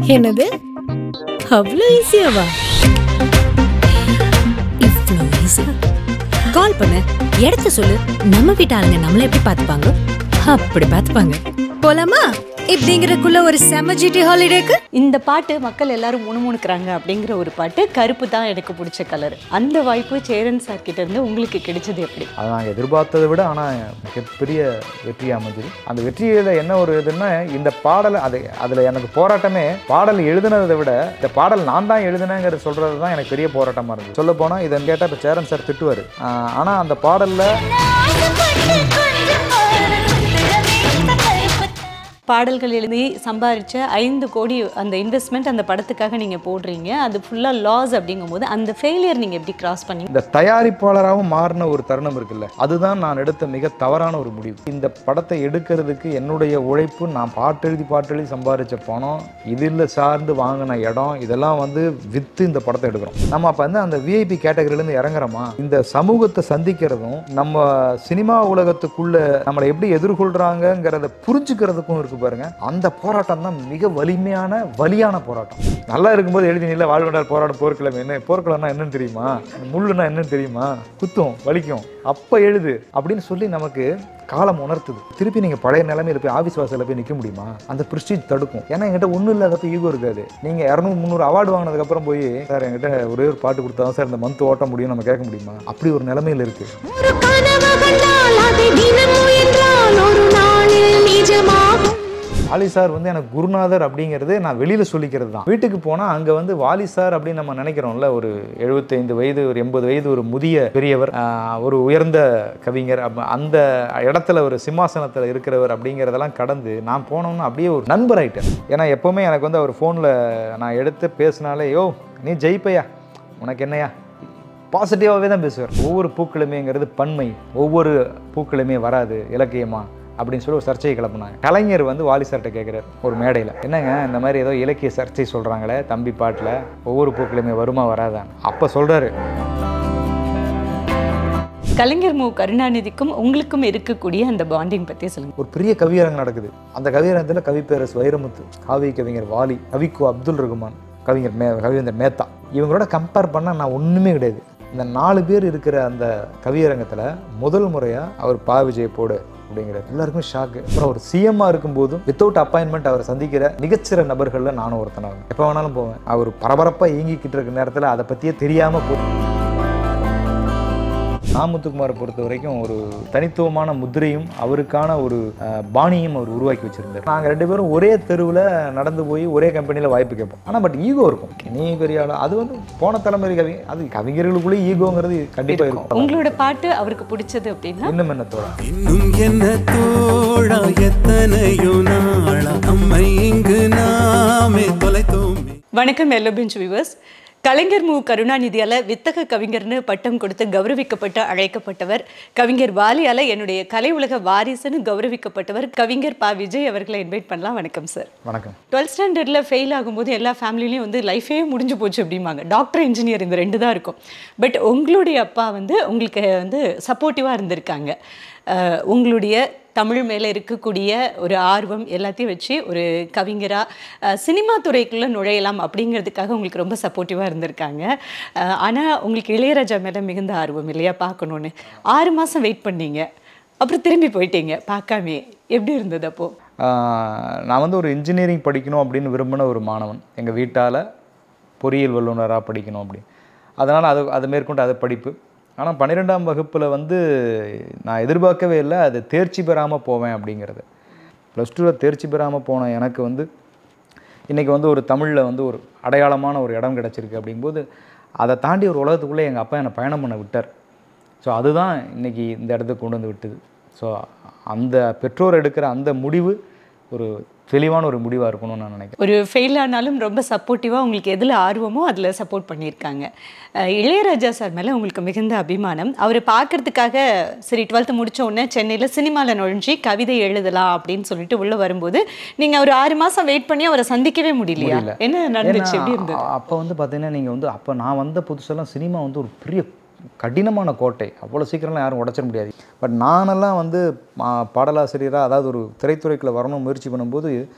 என்னது அவ்வளோ ஈஸியாவா இவ்வளோ ஈஸியா கால் பண்ணு இடத்த சொல்லு நம்ம வீட்டு ஆளுங்க நம்மள எப்படி பார்த்துப்பாங்க அப்படி பார்த்துப்பாங்க போலாமா இப்படிங்கிறக்குள்ள ஒரு செம ஜிடி ஹாலிடேக்கு இந்த பாட்டு மக்கள் எல்லாரும் முணுமுணுக்கிறாங்க அப்படிங்கிற ஒரு பாட்டு கருப்பு தான் எனக்கு பிடிச்ச கலர் அந்த வாய்ப்பு சேரன் சார் கிட்ட இருந்து உங்களுக்கு கிடைச்சது எப்படி அதை நாங்கள் எதிர்பார்த்ததை விட ஆனால் மிகப்பெரிய வெற்றி அமைஞ்சது அந்த வெற்றியில் என்ன ஒரு இதுன்னா இந்த பாடலை அது அதில் எனக்கு போராட்டமே பாடல் எழுதுனதை விட இந்த பாடல் நான் தான் எழுதுனேங்கிற சொல்கிறது தான் எனக்கு பெரிய போராட்டமாக இருந்தது சொல்ல போனால் இதை கேட்டால் இப்போ சேரன் சார் திட்டுவார் ஆனால் அந்த பாடலில் பாடல்கள் எழுதி சம்பாரிச்ச ஐந்து கோடி அந்த இன்வெஸ்ட்மெண்ட் அந்த படத்துக்காக நீங்க போடுறீங்க அது ஃபுல்லா லாஸ் அப்படிங்கும்போது அந்த ஃபெயிலியர் நீங்க எப்படி கிராஸ் பண்ணீங்க இந்த தயாரிப்பாளராகவும் மாறின ஒரு தருணம் இருக்குல்ல அதுதான் நான் எடுத்த மிக தவறான ஒரு முடிவு இந்த படத்தை எடுக்கிறதுக்கு என்னுடைய உழைப்பு நான் பாட்டெழுதி பாட்டெழுதி சம்பாதிச்ச பணம் இதில் சார்ந்து வாங்கின இடம் இதெல்லாம் வந்து விற்று இந்த படத்தை எடுக்கிறோம் நம்ம அப்போ வந்து அந்த விஐபி கேட்டகரியிலேருந்து இறங்குறோமா இந்த சமூகத்தை சந்திக்கிறதும் நம்ம சினிமா உலகத்துக்குள்ள நம்மளை எப்படி எதிர்கொள்றாங்கங்கிறத புரிஞ்சுக்கிறதுக்கும் இருக்கு பாருங்க அந்த போராட்டம் தான் மிக வலிமையான வலியான போராட்டம் நல்லா இருக்கும்போது எழுதி நில வாழ்வென்றால் போராடும் போர்க்கிழமை என்ன போர்க்கிழமைனா என்னன்னு தெரியுமா முள்ளுனா என்னன்னு தெரியுமா குத்தும் வலிக்கும் அப்போ எழுது அப்படின்னு சொல்லி நமக்கு காலம் உணர்த்துது திருப்பி நீங்கள் பழைய நிலைமையில போய் ஆஃபீஸ் வாசலில் போய் நிற்க முடியுமா அந்த ப்ரெஸ்டீஜ் தடுக்கும் ஏன்னா என்கிட்ட ஒன்றும் இல்லாதப்ப ஈகோ இருக்காது நீங்கள் இரநூறு முந்நூறு அவார்டு வாங்கினதுக்கப்புறம் போய் சார் என்கிட்ட ஒரே ஒரு பாட்டு கொடுத்தா சார் இந்த மந்த் ஓட்ட முடியும் நம்ம கேட்க முடியுமா அப்படி ஒரு நிலைமையில் இருக்குது ஒரு கனவு கண்டால் அதை தினம் முயன்றால் ஒரு நாளில் நிஜமாகும் வாலி சார் வந்து எனக்கு குருநாதர் அப்படிங்கிறது நான் வெளியில் சொல்லிக்கிறது தான் வீட்டுக்கு போனால் அங்கே வந்து வாலி சார் அப்படின்னு நம்ம நினைக்கிறோம்ல ஒரு எழுபத்தைந்து வயது ஒரு எண்பது வயது ஒரு முதிய பெரியவர் ஆஹ், ஒரு உயர்ந்த கவிஞர் அப்ப அந்த இடத்துல ஒரு சிம்மாசனத்தில் இருக்கிறவர் அப்படிங்கிறதெல்லாம் கடந்து நான் போனோம்னா அப்படியே ஒரு நண்பர் ஆயிட்டேன் ஏன்னா எப்போவுமே எனக்கு வந்து அவர் ஃபோனில் நான் எடுத்து பேசினாலே யோ நீ ஜெயிப்பையா உனக்கு என்னையா பாசிட்டிவாகவே தான் பேசுவார் ஒவ்வொரு பூக்கிழமைங்கிறது பன்மை ஒவ்வொரு பூக்கிழமையே வராது இலக்கியமா அப்படின்னு சொல்லி ஒரு சர்ச்சையை கிளப்புனாங்க கலைஞர் வந்து வாலி சார்கிட்ட கேட்குறாரு ஒரு மேடையில் என்னங்க இந்த மாதிரி ஏதோ இலக்கிய சர்ச்சை சொல்கிறாங்களே தம்பி பாட்டில் ஒவ்வொரு பூக்கிழமை வருமா வராதான் அப்போ சொல்கிறாரு கலைஞர் மு கருணாநிதிக்கும் உங்களுக்கும் இருக்கக்கூடிய அந்த பாண்டிங் பத்தி சொல்லுங்க ஒரு பெரிய கவியரங்கம் நடக்குது அந்த கவியரங்கத்தில் கவிப்பேரஸ் வைரமுத்து காவி கவிஞர் வாலி கவிக்கோ அப்துல் ரகுமான் கவிஞர் மே கவிஞர் மேத்தா இவங்களோட கம்பேர் பண்ணால் நான் ஒன்றுமே கிடையாது இந்த நாலு பேர் இருக்கிற அந்த கவியரங்கத்தில் முதல் முறையாக அவர் பா விஜய் போடு அப்படிங்கிறது எல்லாருக்குமே ஷாக்கு அப்புறம் ஒரு சிஎம்மாக இருக்கும்போதும் வித்தவுட் அப்பாயின்மெண்ட் அவரை சந்திக்கிற மிகச்சிற நபர்களில் நானும் ஒருத்தனாகும் எப்போ வேணாலும் போவேன் அவர் பரபரப்பாக இயங்கிக்கிட்டு இருக்க நேரத்தில் அதை பற்றியே தெரியாமல் போ நாமுத்துக்குமாரை பொறுத்த வரைக்கும் ஒரு தனித்துவமான முத்திரையும் அவருக்கான ஒரு அஹ், பாணியும் அவர் உருவாக்கி வச்சிருந்தார் நாங்கள் ரெண்டு பேரும் ஒரே தெருவில் நடந்து போய் ஒரே கம்பெனியில் வாய்ப்பு கேட்போம் ஆனால் பட் ஈகோ இருக்கும் நீ பெரிய ஆளு அது வந்து போன தலைமுறை கவி அது கவிஞர்களுக்குள்ளே ஈகோங்கிறது கண்டிப்பாக இருக்கும் உங்களோட பாட்டு அவருக்கு பிடிச்சது அப்படின்னா இன்னும் என்ன தோழா இன்னும் என்ன தோழா எத்தனையோ நாளா நம்மை இங்கு நாமே தொலைத்தோமே வணக்கம் எல்லோ பெஞ்ச் வியூவர்ஸ் கலைஞர் மு கருணாநிதியால வித்தக கவிஞர்னு பட்டம் கொடுத்து கௌரவிக்கப்பட்டு அழைக்கப்பட்டவர் கவிஞர் வாலியால என்னுடைய கலை உலக வாரிசுன்னு கௌரவிக்கப்பட்டவர் கவிஞர் பா விஜய் அவர்களை இன்வைட் பண்ணலாம் வணக்கம் சார் வணக்கம் டுவெல்த் ஸ்டாண்டர்டில் ஃபெயில் ஆகும்போது எல்லா ஃபேமிலிலையும் வந்து லைஃபே முடிஞ்சு போச்சு அப்படிம்பாங்க டாக்டர் இன்ஜினியர் இந்த ரெண்டு தான் இருக்கும் பட் உங்களுடைய அப்பா வந்து உங்களுக்கு வந்து சப்போர்ட்டிவாக இருந்திருக்காங்க அஹ் உங்களுடைய தமிழ் மேலே இருக்கக்கூடிய ஒரு ஆர்வம் எல்லாத்தையும் வச்சு ஒரு கவிஞராக சினிமா துறைக்குள்ளே நுழையலாம் அப்படிங்கிறதுக்காக உங்களுக்கு ரொம்ப சப்போர்ட்டிவாக இருந்திருக்காங்க ஆனால் உங்களுக்கு இளையராஜா மேலே மிகுந்த ஆர்வம் இல்லையா பார்க்கணுன்னு ஆறு மாதம் வெயிட் பண்ணீங்க அப்புறம் திரும்பி போயிட்டீங்க பார்க்காமே எப்படி இருந்தது அப்போது ஆஹ், நான் வந்து ஒரு இன்ஜினியரிங் படிக்கணும் அப்படின்னு விரும்பின ஒரு மாணவன் எங்கள் வீட்டால் பொறியியல் வல்லுநராக படிக்கணும் அப்படி அதனால் அது அது மேற்கொண்டு அது படிப்பு ஆனால் பன்னிரெண்டாம் வகுப்பில் வந்து நான் எதிர்பார்க்கவே இல்லை அது தேர்ச்சி பெறாமல் போவேன் அப்படிங்கிறது ப்ளஸ் டூவில் தேர்ச்சி பெறாமல் போன எனக்கு வந்து இன்றைக்கி வந்து ஒரு தமிழில் வந்து ஒரு அடையாளமான ஒரு இடம் கிடச்சிருக்கு அப்படிங்கும்போது அதை தாண்டி ஒரு உலகத்துக்குள்ளே எங்கள் அப்பா என்னை பயணம் பண்ண விட்டார் ஸோ அதுதான் இன்றைக்கி இந்த இடத்துக்கு கொண்டு வந்து விட்டது ஸோ அந்த பெற்றோர் எடுக்கிற அந்த முடிவு ஒரு தெளிவான ஒரு முடிவாக இருக்கணும்னு நான் நினைக்கிறேன் ஒரு ஃபெயில் ஆனாலும் ரொம்ப சப்போர்ட்டிவாக உங்களுக்கு எதில் ஆர்வமோ அதில் சப்போர்ட் பண்ணியிருக்காங்க அஹ் இளையராஜா சார் மேலே உங்களுக்கு மிகுந்த அபிமானம் அவரை பார்க்கறதுக்காக சரி டுவெல்த்து முடிச்ச உடனே சென்னையில் சினிமாவில் நுழைஞ்சி கவிதை எழுதலாம் அப்படின்னு சொல்லிட்டு உள்ளே வரும்போது நீங்கள் ஒரு ஆறு மாதம் வெயிட் பண்ணி அவரை சந்திக்கவே முடியலையா முடியல. என்ன நடந்துச்சு எப்படி இருந்தது அப்போ வந்து பார்த்தீங்கன்னா நீங்கள் வந்து அப்போ நான் வந்த புதுசெல்லாம் சினிமா வந்து ஒரு பெரிய கடினமான கோட்டை அவ்வளோ சீக்கிரம்லாம் யாரும் உடைச்சிட முடியாது பட் நானெல்லாம் வந்து மா- பாடலாசிரியராக அதாவது ஒரு திரைத்துறைக்குள்ள வரணும் முயற்சி பண்ணும்போது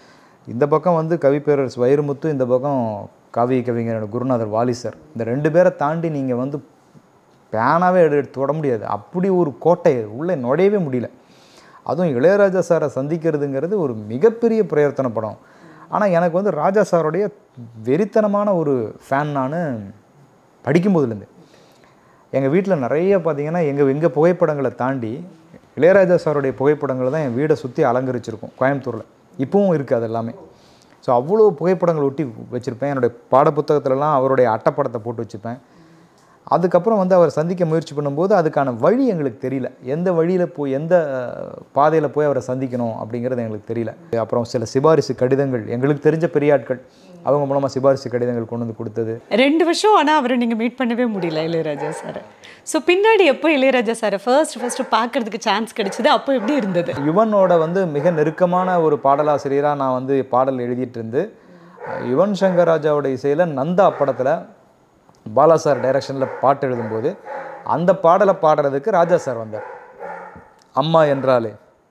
இந்த பக்கம் வந்து கவிப்பேரரசு வைரமுத்து இந்த பக்கம் காவிய கவிஞரோட குருநாதர் வாலிசர் இந்த ரெண்டு பேரை தாண்டி நீங்கள் வந்து பேனாவே எடுத்து தொட முடியாது அப்படி ஒரு கோட்டை உள்ளே நுழையவே முடியல அதுவும் இளையராஜா சாரை சந்திக்கிறதுங்கிறது ஒரு மிகப்பெரிய பிரயத்தன படம் ஆனால் எனக்கு வந்து ராஜா சாருடைய வெறித்தனமான ஒரு ஃபேன் நான் படிக்கும்போதுலேருந்து எங்கள் வீட்டில் நிறைய பார்த்தீங்கன்னா எங்கள் எங்கள் புகைப்படங்களை தாண்டி இளையராஜா சாருடைய புகைப்படங்கள் தான் என் வீடை சுற்றி அலங்கரிச்சிருக்கும் கோயம்புத்தூரில் இப்பவும் இருக்குது அது எல்லாமே ஸோ அவ்வளோ புகைப்படங்கள் ஒட்டி வச்சுருப்பேன் என்னுடைய பாடப்புத்தகத்துலலாம் அவருடைய அட்டைப்படத்தை போட்டு வச்சுப்பேன் அதுக்கப்புறம் வந்து அவர் சந்திக்க முயற்சி பண்ணும்போது அதுக்கான வழி எங்களுக்கு தெரியல எந்த வழியில் போய் எந்த பாதையில் போய் அவரை சந்திக்கணும் அப்படிங்கிறது எங்களுக்கு தெரியல அப்புறம் சில சிபாரிசு கடிதங்கள் எங்களுக்கு தெரிஞ்ச பெரிய ஆட்கள் அவங்க மூலமாக சிபாரிசு கடிதங்கள் கொண்டு வந்து கொடுத்தது ரெண்டு வருஷம் ஆனால் அவரை நீங்கள் மீட் பண்ணவே முடியல இளையராஜா சாரை ஸோ பின்னாடி எப்போ இளையராஜா சாரை ஃபர்ஸ்ட் ஃபர்ஸ்ட் பார்க்கறதுக்கு சான்ஸ் கிடைச்சது அப்போ எப்படி இருந்தது யுவனோட வந்து மிக நெருக்கமான ஒரு பாடலாசிரியராக நான் வந்து பாடல் எழுதிட்டு இருந்து யுவன் சங்கர் ராஜாவோட இசையில் நந்தா படத்தில் பாலா சார் டைரக்ஷனில் பாட்டு எழுதும்போது அந்த பாடலை பாடுறதுக்கு ராஜா சார் வந்தார் அம்மா என்றாலே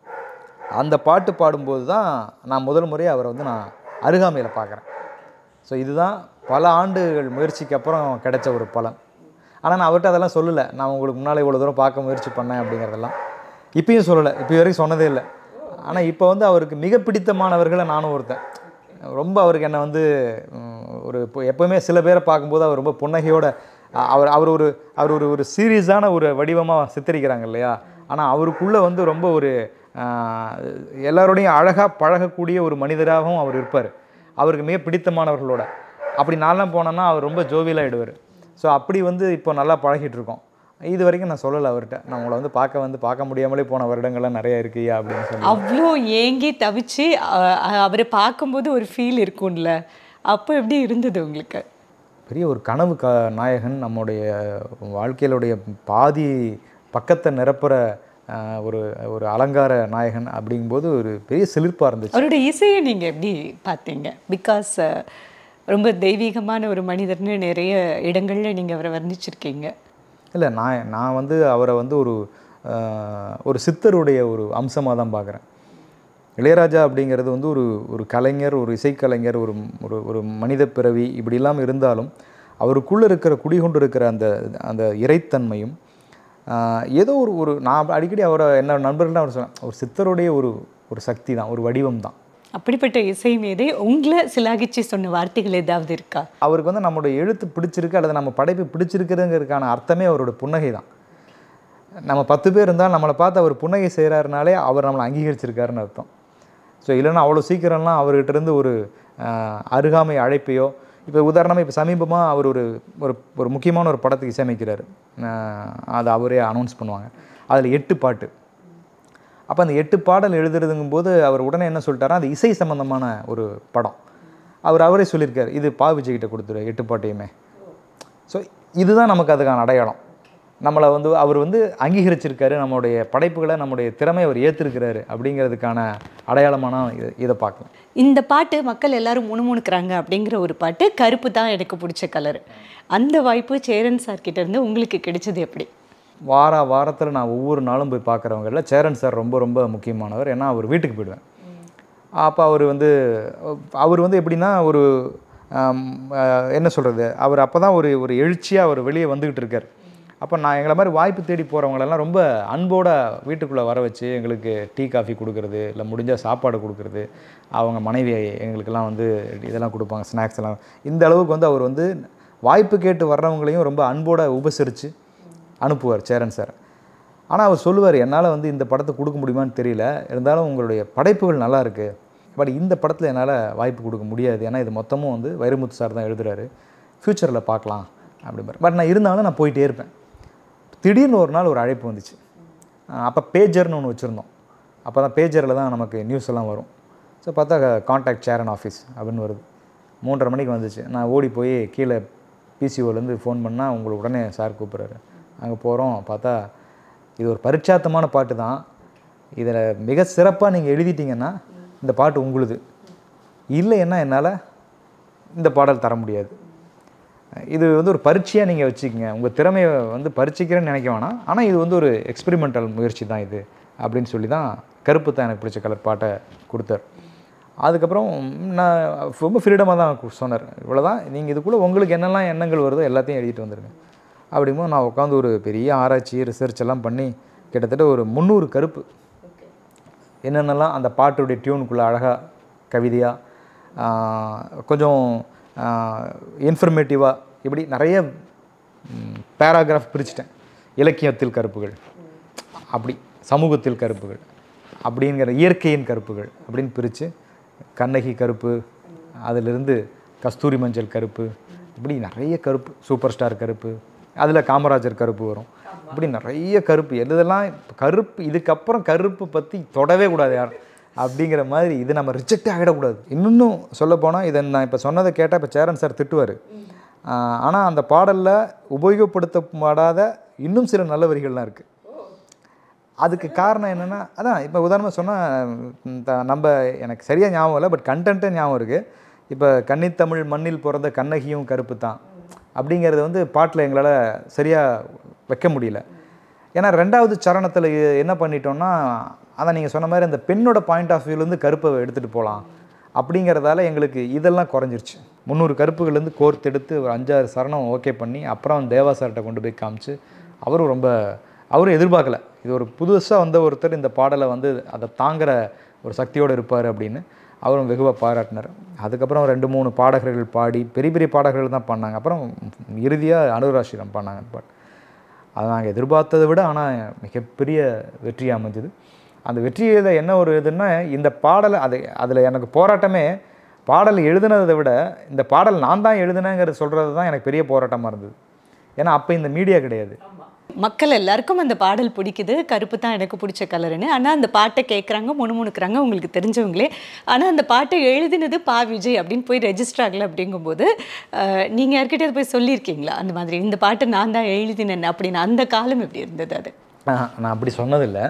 அந்த பாட்டு பாடும்போது தான் நான் முதல் முறையாக அவரை வந்து நான் அருகாமையில் பார்க்குறேன் ஸோ இதுதான் பல ஆண்டுகள் முயற்சிக்கு அப்புறம் கிடைச்ச ஒரு பலன் ஆனால் நான் அவர்கிட்ட அதெல்லாம் சொல்லலை நான் உங்களுக்கு முன்னால் இவ்வளோ தூரம் பார்க்க முயற்சி பண்ணேன் அப்படிங்கிறதெல்லாம் இப்பயும் சொல்லலை இப்போ வரைக்கும் சொன்னதே இல்லை ஆனால் இப்போ வந்து அவருக்கு மிக பிடித்தமானவர்களை நானும் ஒருத்தன் ரொம்ப அவருக்கு என்னை வந்து ம், ஒரு இப்போ எப்போவுமே சில பேரை பார்க்கும்போது அவர் ரொம்ப புன்னகையோட அ- அவர் அவர் ஒரு அவர் ஒரு ஒரு சீரியஸான ஒரு வடிவமாக சித்தரிக்கிறாங்க இல்லையா ஆனால் அவருக்குள்ளே வந்து ரொம்ப ஒரு ஆ, எல்லாரோடையும் அழகாக பழகக்கூடிய ஒரு மனிதராகவும் அவர் இருப்பார் அவருக்கு மிக பிடித்தமானவர்களோட அப்படி நான்லாம் போனேன்னா அவர் ரொம்ப ஜோவியலாகிடுவார் ஸோ அப்படி வந்து இப்போ நல்லா பழகிட்டு இருக்கோம் இது வரைக்கும் நான் சொல்லலை அவர்கிட்ட நான் உங்களை வந்து பார்க்க வந்து பார்க்க முடியாமலே போன வருடங்கள்லாம் நிறைய இருக்குயா அப்படின்னு சொல்லி அவ்வளோ ஏங்கி தவிச்சு அ- அ- அவரை பார்க்கும்போது ஒரு ஃபீல் இருக்கும்ல அப்போ எப்படி இருந்தது உங்களுக்கு பெரிய ஒரு கனவு க நாயகன் நம்முடைய வாழ்க்கையிலுடைய பாதி பக்கத்தை நிரப்புற ஆஹ், ஒரு ஒரு அலங்கார நாயகன் அப்படிங்கும்போது ஒரு பெரிய சிலிர்ப்பாக இருந்துச்சு அவரோட இசையை நீங்கள் எப்படி பார்த்தீங்க பிகாஸ் ரொம்ப தெய்வீகமான ஒரு மனிதர்னு நிறைய இடங்கள்ல நீங்கள் அவரை வர்ணிச்சிருக்கீங்க இல்லை நான் நான் வந்து அவரை வந்து ஒரு ஆஹ், ஒரு சித்தருடைய ஒரு அம்சமாக தான் பார்க்குறேன் இளையராஜா அப்படிங்கிறது வந்து ஒரு ஒரு கலைஞர் ஒரு இசைக்கலைஞர் ஒரு ஒரு ஒரு மனித பிறவி இப்படி இல்லாமல் இருந்தாலும் அவருக்குள்ளே இருக்கிற குடிகொண்டு இருக்கிற அந்த அந்த இறைத்தன்மையும் ஆஹ், ஏதோ ஒரு ஒரு நான் அடிக்கடி அவரை என்ன நண்பர்கள் அவர் சொன்னேன் ஒரு சித்தருடைய ஒரு ஒரு சக்தி தான் ஒரு வடிவம் தான் அப்படிப்பட்ட இசை மீதே உங்களை சிலாகிச்சு சொன்ன வார்த்தைகள் ஏதாவது இருக்கா அவருக்கு வந்து நம்மளுடைய எழுத்து பிடிச்சிருக்கு அல்லது நம்ம படைப்பு பிடிச்சிருக்குதுங்கிறதுக்கான அர்த்தமே அவரோட புன்னகை தான் நம்ம பத்து பேர் இருந்தால் நம்மளை பார்த்து அவர் புன்னகை செய்கிறாருனாலே அவர் நம்மளை அங்கீகரிச்சிருக்காருன்னு அர்த்தம் ஸோ இல்லைன்னா அவ்வளோ சீக்கிரம்லாம் அவர்கிட்ட இருந்து ஒரு ஆஹ், அருகாமை அழைப்பையோ இப்போ உதாரணமாக இப்போ சமீபமாக அவர் ஒரு ஒரு ஒரு முக்கியமான ஒரு படத்துக்கு இசையமைக்கிறார் ஆஹ், அதை அவரே அனௌன்ஸ் பண்ணுவாங்க அதில் எட்டு பாட்டு அப்போ அந்த எட்டு பாடல் எழுதுறதுங்கும் போது அவர் உடனே என்ன சொல்லிட்டாரா அது இசை சம்பந்தமான ஒரு படம் அவர் அவரே சொல்லியிருக்காரு இது பா விஜய்கிட்ட கொடுத்துரு எட்டு பாட்டையுமே ஸோ இதுதான் நமக்கு அதுக்கான அடையாளம் நம்மளை வந்து அவர் வந்து அங்கீகரிச்சிருக்காரு நம்மளுடைய படைப்புகளை நம்முடைய திறமையை அவர் ஏற்றிருக்கிறாரு அப்படிங்கிறதுக்கான அடையாளமான இதை இதை பார்க்கலாம் இந்த பாட்டு மக்கள் எல்லாரும் முணுமுணுக்கிறாங்க அப்படிங்கிற ஒரு பாட்டு கருப்பு தான் எனக்கு பிடிச்ச கலர் அந்த வாய்ப்பு சேரன் சார் கிட்ட இருந்து உங்களுக்கு கிடைச்சது எப்படி வார வாரத்தில் நான் ஒவ்வொரு நாளும் போய் பார்க்குறவங்கள சேரன் சார் ரொம்ப ரொம்ப முக்கியமானவர் ஏன்னா அவர் வீட்டுக்கு போயிடுவேன் அப்போ அவர் வந்து அவர் வந்து எப்படின்னா ஒரு ஆம், அஹ், என்ன சொல்கிறது அவர் அப்போ தான் ஒரு ஒரு எழுச்சியாக அவர் வெளியே வந்துக்கிட்டு இருக்கார் அப்போ நான் எங்களை மாதிரி வாய்ப்பு தேடி போகிறவங்களெல்லாம் ரொம்ப அன்போட வீட்டுக்குள்ளே வர வச்சு எங்களுக்கு டீ காஃபி கொடுக்கறது இல்லை முடிஞ்சால் சாப்பாடு கொடுக்கறது அவங்க மனைவி எங்களுக்கெல்லாம் வந்து இதெல்லாம் கொடுப்பாங்க ஸ்நாக்ஸ் எல்லாம் இந்த அளவுக்கு வந்து அவர் வந்து வாய்ப்பு கேட்டு வர்றவங்களையும் ரொம்ப அன்போட உபசரித்து அனுப்புவார் சேரன் சார் ஆனால் அவர் சொல்லுவார் என்னால் வந்து இந்த படத்தை கொடுக்க முடியுமான்னு தெரியல இருந்தாலும் உங்களுடைய படைப்புகள் நல்லா இருக்கு பட் இந்த படத்தில் என்னால் வாய்ப்பு கொடுக்க முடியாது ஏன்னா இது மொத்தமும் வந்து வைரமுத்து சார் தான் எழுதுறாரு ஃப்யூச்சரில் பார்க்கலாம் அப்படிம்பார் பட் நான் இருந்தாலும் நான் போயிட்டே இருப்பேன் திடீர்னு ஒரு நாள் ஒரு அழைப்பு வந்துச்சு அப்போ பேஜர்னு ஒன்று வச்சுருந்தோம் அப்போ தான் பேஜரில் தான் நமக்கு நியூஸ் எல்லாம் வரும் ஸோ பார்த்தா காண்டாக்ட் சேரன் ஆஃபீஸ் அப்படின்னு வருது மூன்றரை மணிக்கு வந்துச்சு நான் ஓடி போய் கீழே பிசிஓலேருந்து ஃபோன் பண்ணால் உங்களுக்கு உடனே சார் கூப்பிட்றாரு அங்கே போகிறோம் பார்த்தா இது ஒரு பரிட்சாத்தமான பாட்டு தான் இதில் மிக சிறப்பாக நீங்கள் எழுதிட்டீங்கன்னா இந்த பாட்டு உங்களுது இல்லைன்னா என்னால் இந்த பாடல் தர முடியாது இது வந்து ஒரு பரீட்சையாக நீங்கள் வச்சுக்கோங்க உங்கள் திறமையை வந்து பரீட்சிக்கிறேன்னு நினைக்க வேணாம் ஆனால் இது வந்து ஒரு எக்ஸ்பெரிமெண்டல் முயற்சி தான் இது அப்படின்னு சொல்லி தான் கருப்பு தான் எனக்கு பிடிச்ச கலர் பாட்டை கொடுத்தார் அதுக்கப்புறம் நான் ரொம்ப ஃப்ரீடமாக தான் சொன்னார் இவ்வளோதான் நீங்கள் இதுக்குள்ளே உங்களுக்கு என்னெல்லாம் எண்ணங்கள் வருதோ எல்லாத்தையும் எழுதிட்டு வந்துருங்க அப்படிங்கும்போது நான் உட்காந்து ஒரு பெரிய ஆராய்ச்சி ரிசர்ச் எல்லாம் பண்ணி கிட்டத்தட்ட ஒரு முந்நூறு கருப்பு என்னென்னலாம் அந்த பாட்டுடைய டியூனுக்குள்ளே அழகாக கவிதையாக கொஞ்சம் இன்ஃபர்மேட்டிவாக இப்படி நிறைய பேராகிராஃப் பிரிச்சிட்டேன் இலக்கியத்தில் கருப்புகள் அப்படி சமூகத்தில் கருப்புகள் அப்படிங்கிற இயற்கையின் கருப்புகள் அப்படின்னு பிரித்து கண்ணகி கருப்பு அதிலிருந்து கஸ்தூரி மஞ்சள் கருப்பு இப்படி நிறைய கருப்பு சூப்பர் ஸ்டார் கருப்பு அதில் காமராஜர் கருப்பு வரும் இப்படி நிறைய கருப்பு எதெல்லாம் கருப்பு இதுக்கப்புறம் கருப்பு பற்றி தொடவே கூடாது யாரும் அப்படிங்கிற மாதிரி இது நம்ம ரிஜெக்டே ஆகிடக்கூடாது இன்னும் சொல்லப்போனால் இதை நான் இப்போ சொன்னதை கேட்டால் இப்போ சேரன் சார் திட்டுவார் ஆனால் அந்த பாடலில் உபயோகப்படுத்தப்படாத இன்னும் சில நல்ல வரிகள்லாம் இருக்குது அதுக்கு காரணம் என்னென்னா அதான் இப்போ உதாரணமாக சொன்னால் நம்ம எனக்கு சரியாக ஞாபகம் இல்லை பட் கண்டென்ட்டே ஞாபகம் இருக்குது இப்போ கன்னித்தமிழ் மண்ணில் பிறந்த கண்ணகியும் கருப்பு தான் அப்படிங்கிறது வந்து பாட்டில் எங்களால் சரியாக வைக்க முடியல ஏன்னா ரெண்டாவது சரணத்தில் என்ன பண்ணிட்டோம்னா அதான் நீங்கள் சொன்ன மாதிரி அந்த பெண்ணோட பாயிண்ட் ஆஃப் வியூலேருந்து கருப்பை எடுத்துகிட்டு போகலாம் அப்படிங்கிறதால எங்களுக்கு இதெல்லாம் குறைஞ்சிருச்சு முந்நூறு கருப்புகள்லேருந்து கோர்த்தெடுத்து ஒரு அஞ்சாறு சரணம் ஓகே பண்ணி அப்புறம் தேவா சார்கிட்ட கொண்டு போய் காமிச்சு அவரும் ரொம்ப அவரும் எதிர்பார்க்கல இது ஒரு புதுசாக வந்த ஒருத்தர் இந்த பாடலை வந்து அதை தாங்குற ஒரு சக்தியோடு இருப்பார் அப்படின்னு அவரும் வெகுவாக பாராட்டினார் அதுக்கப்புறம் ரெண்டு மூணு பாடகர்கள் பாடி பெரிய பெரிய பாடகர்கள் தான் பண்ணாங்க அப்புறம் இறுதியாக அனுராசிரம் பண்ணாங்க பாட் அதை நாங்கள் எதிர்பார்த்ததை விட ஆனால் மிகப்பெரிய வெற்றி அமைஞ்சது அந்த வெற்றியில் என்ன ஒரு இதுன்னா இந்த பாடலை அது அதில் எனக்கு போராட்டமே பாடல் எழுதுனதை விட இந்த பாடல் நான் தான் எழுதுனேங்கிறது சொல்கிறது தான் எனக்கு பெரிய போராட்டமாக இருந்தது ஏன்னா அப்போ இந்த மீடியா கிடையாது மக்கள் எல்லாருக்கும் அந்த பாடல் பிடிக்குது கருப்பு தான் எனக்கு பிடிச்ச கலருன்னு ஆனால் அந்த பாட்டை கேட்குறாங்க முணுமுணுக்கிறாங்க உங்களுக்கு தெரிஞ்சவங்களே ஆனால் அந்த பாட்டை எழுதினது பா விஜய் அப்படின்னு போய் ரெஜிஸ்டர் ஆகலை அப்படிங்கும்போது நீங்கள் யார்கிட்டயாவது போய் சொல்லியிருக்கீங்களா அந்த மாதிரி இந்த பாட்டை நான் தான் எழுதினேன் அப்படின்னு அந்த காலம் எப்படி இருந்தது அது ஆஹ், நான் அப்படி சொன்னதில்லை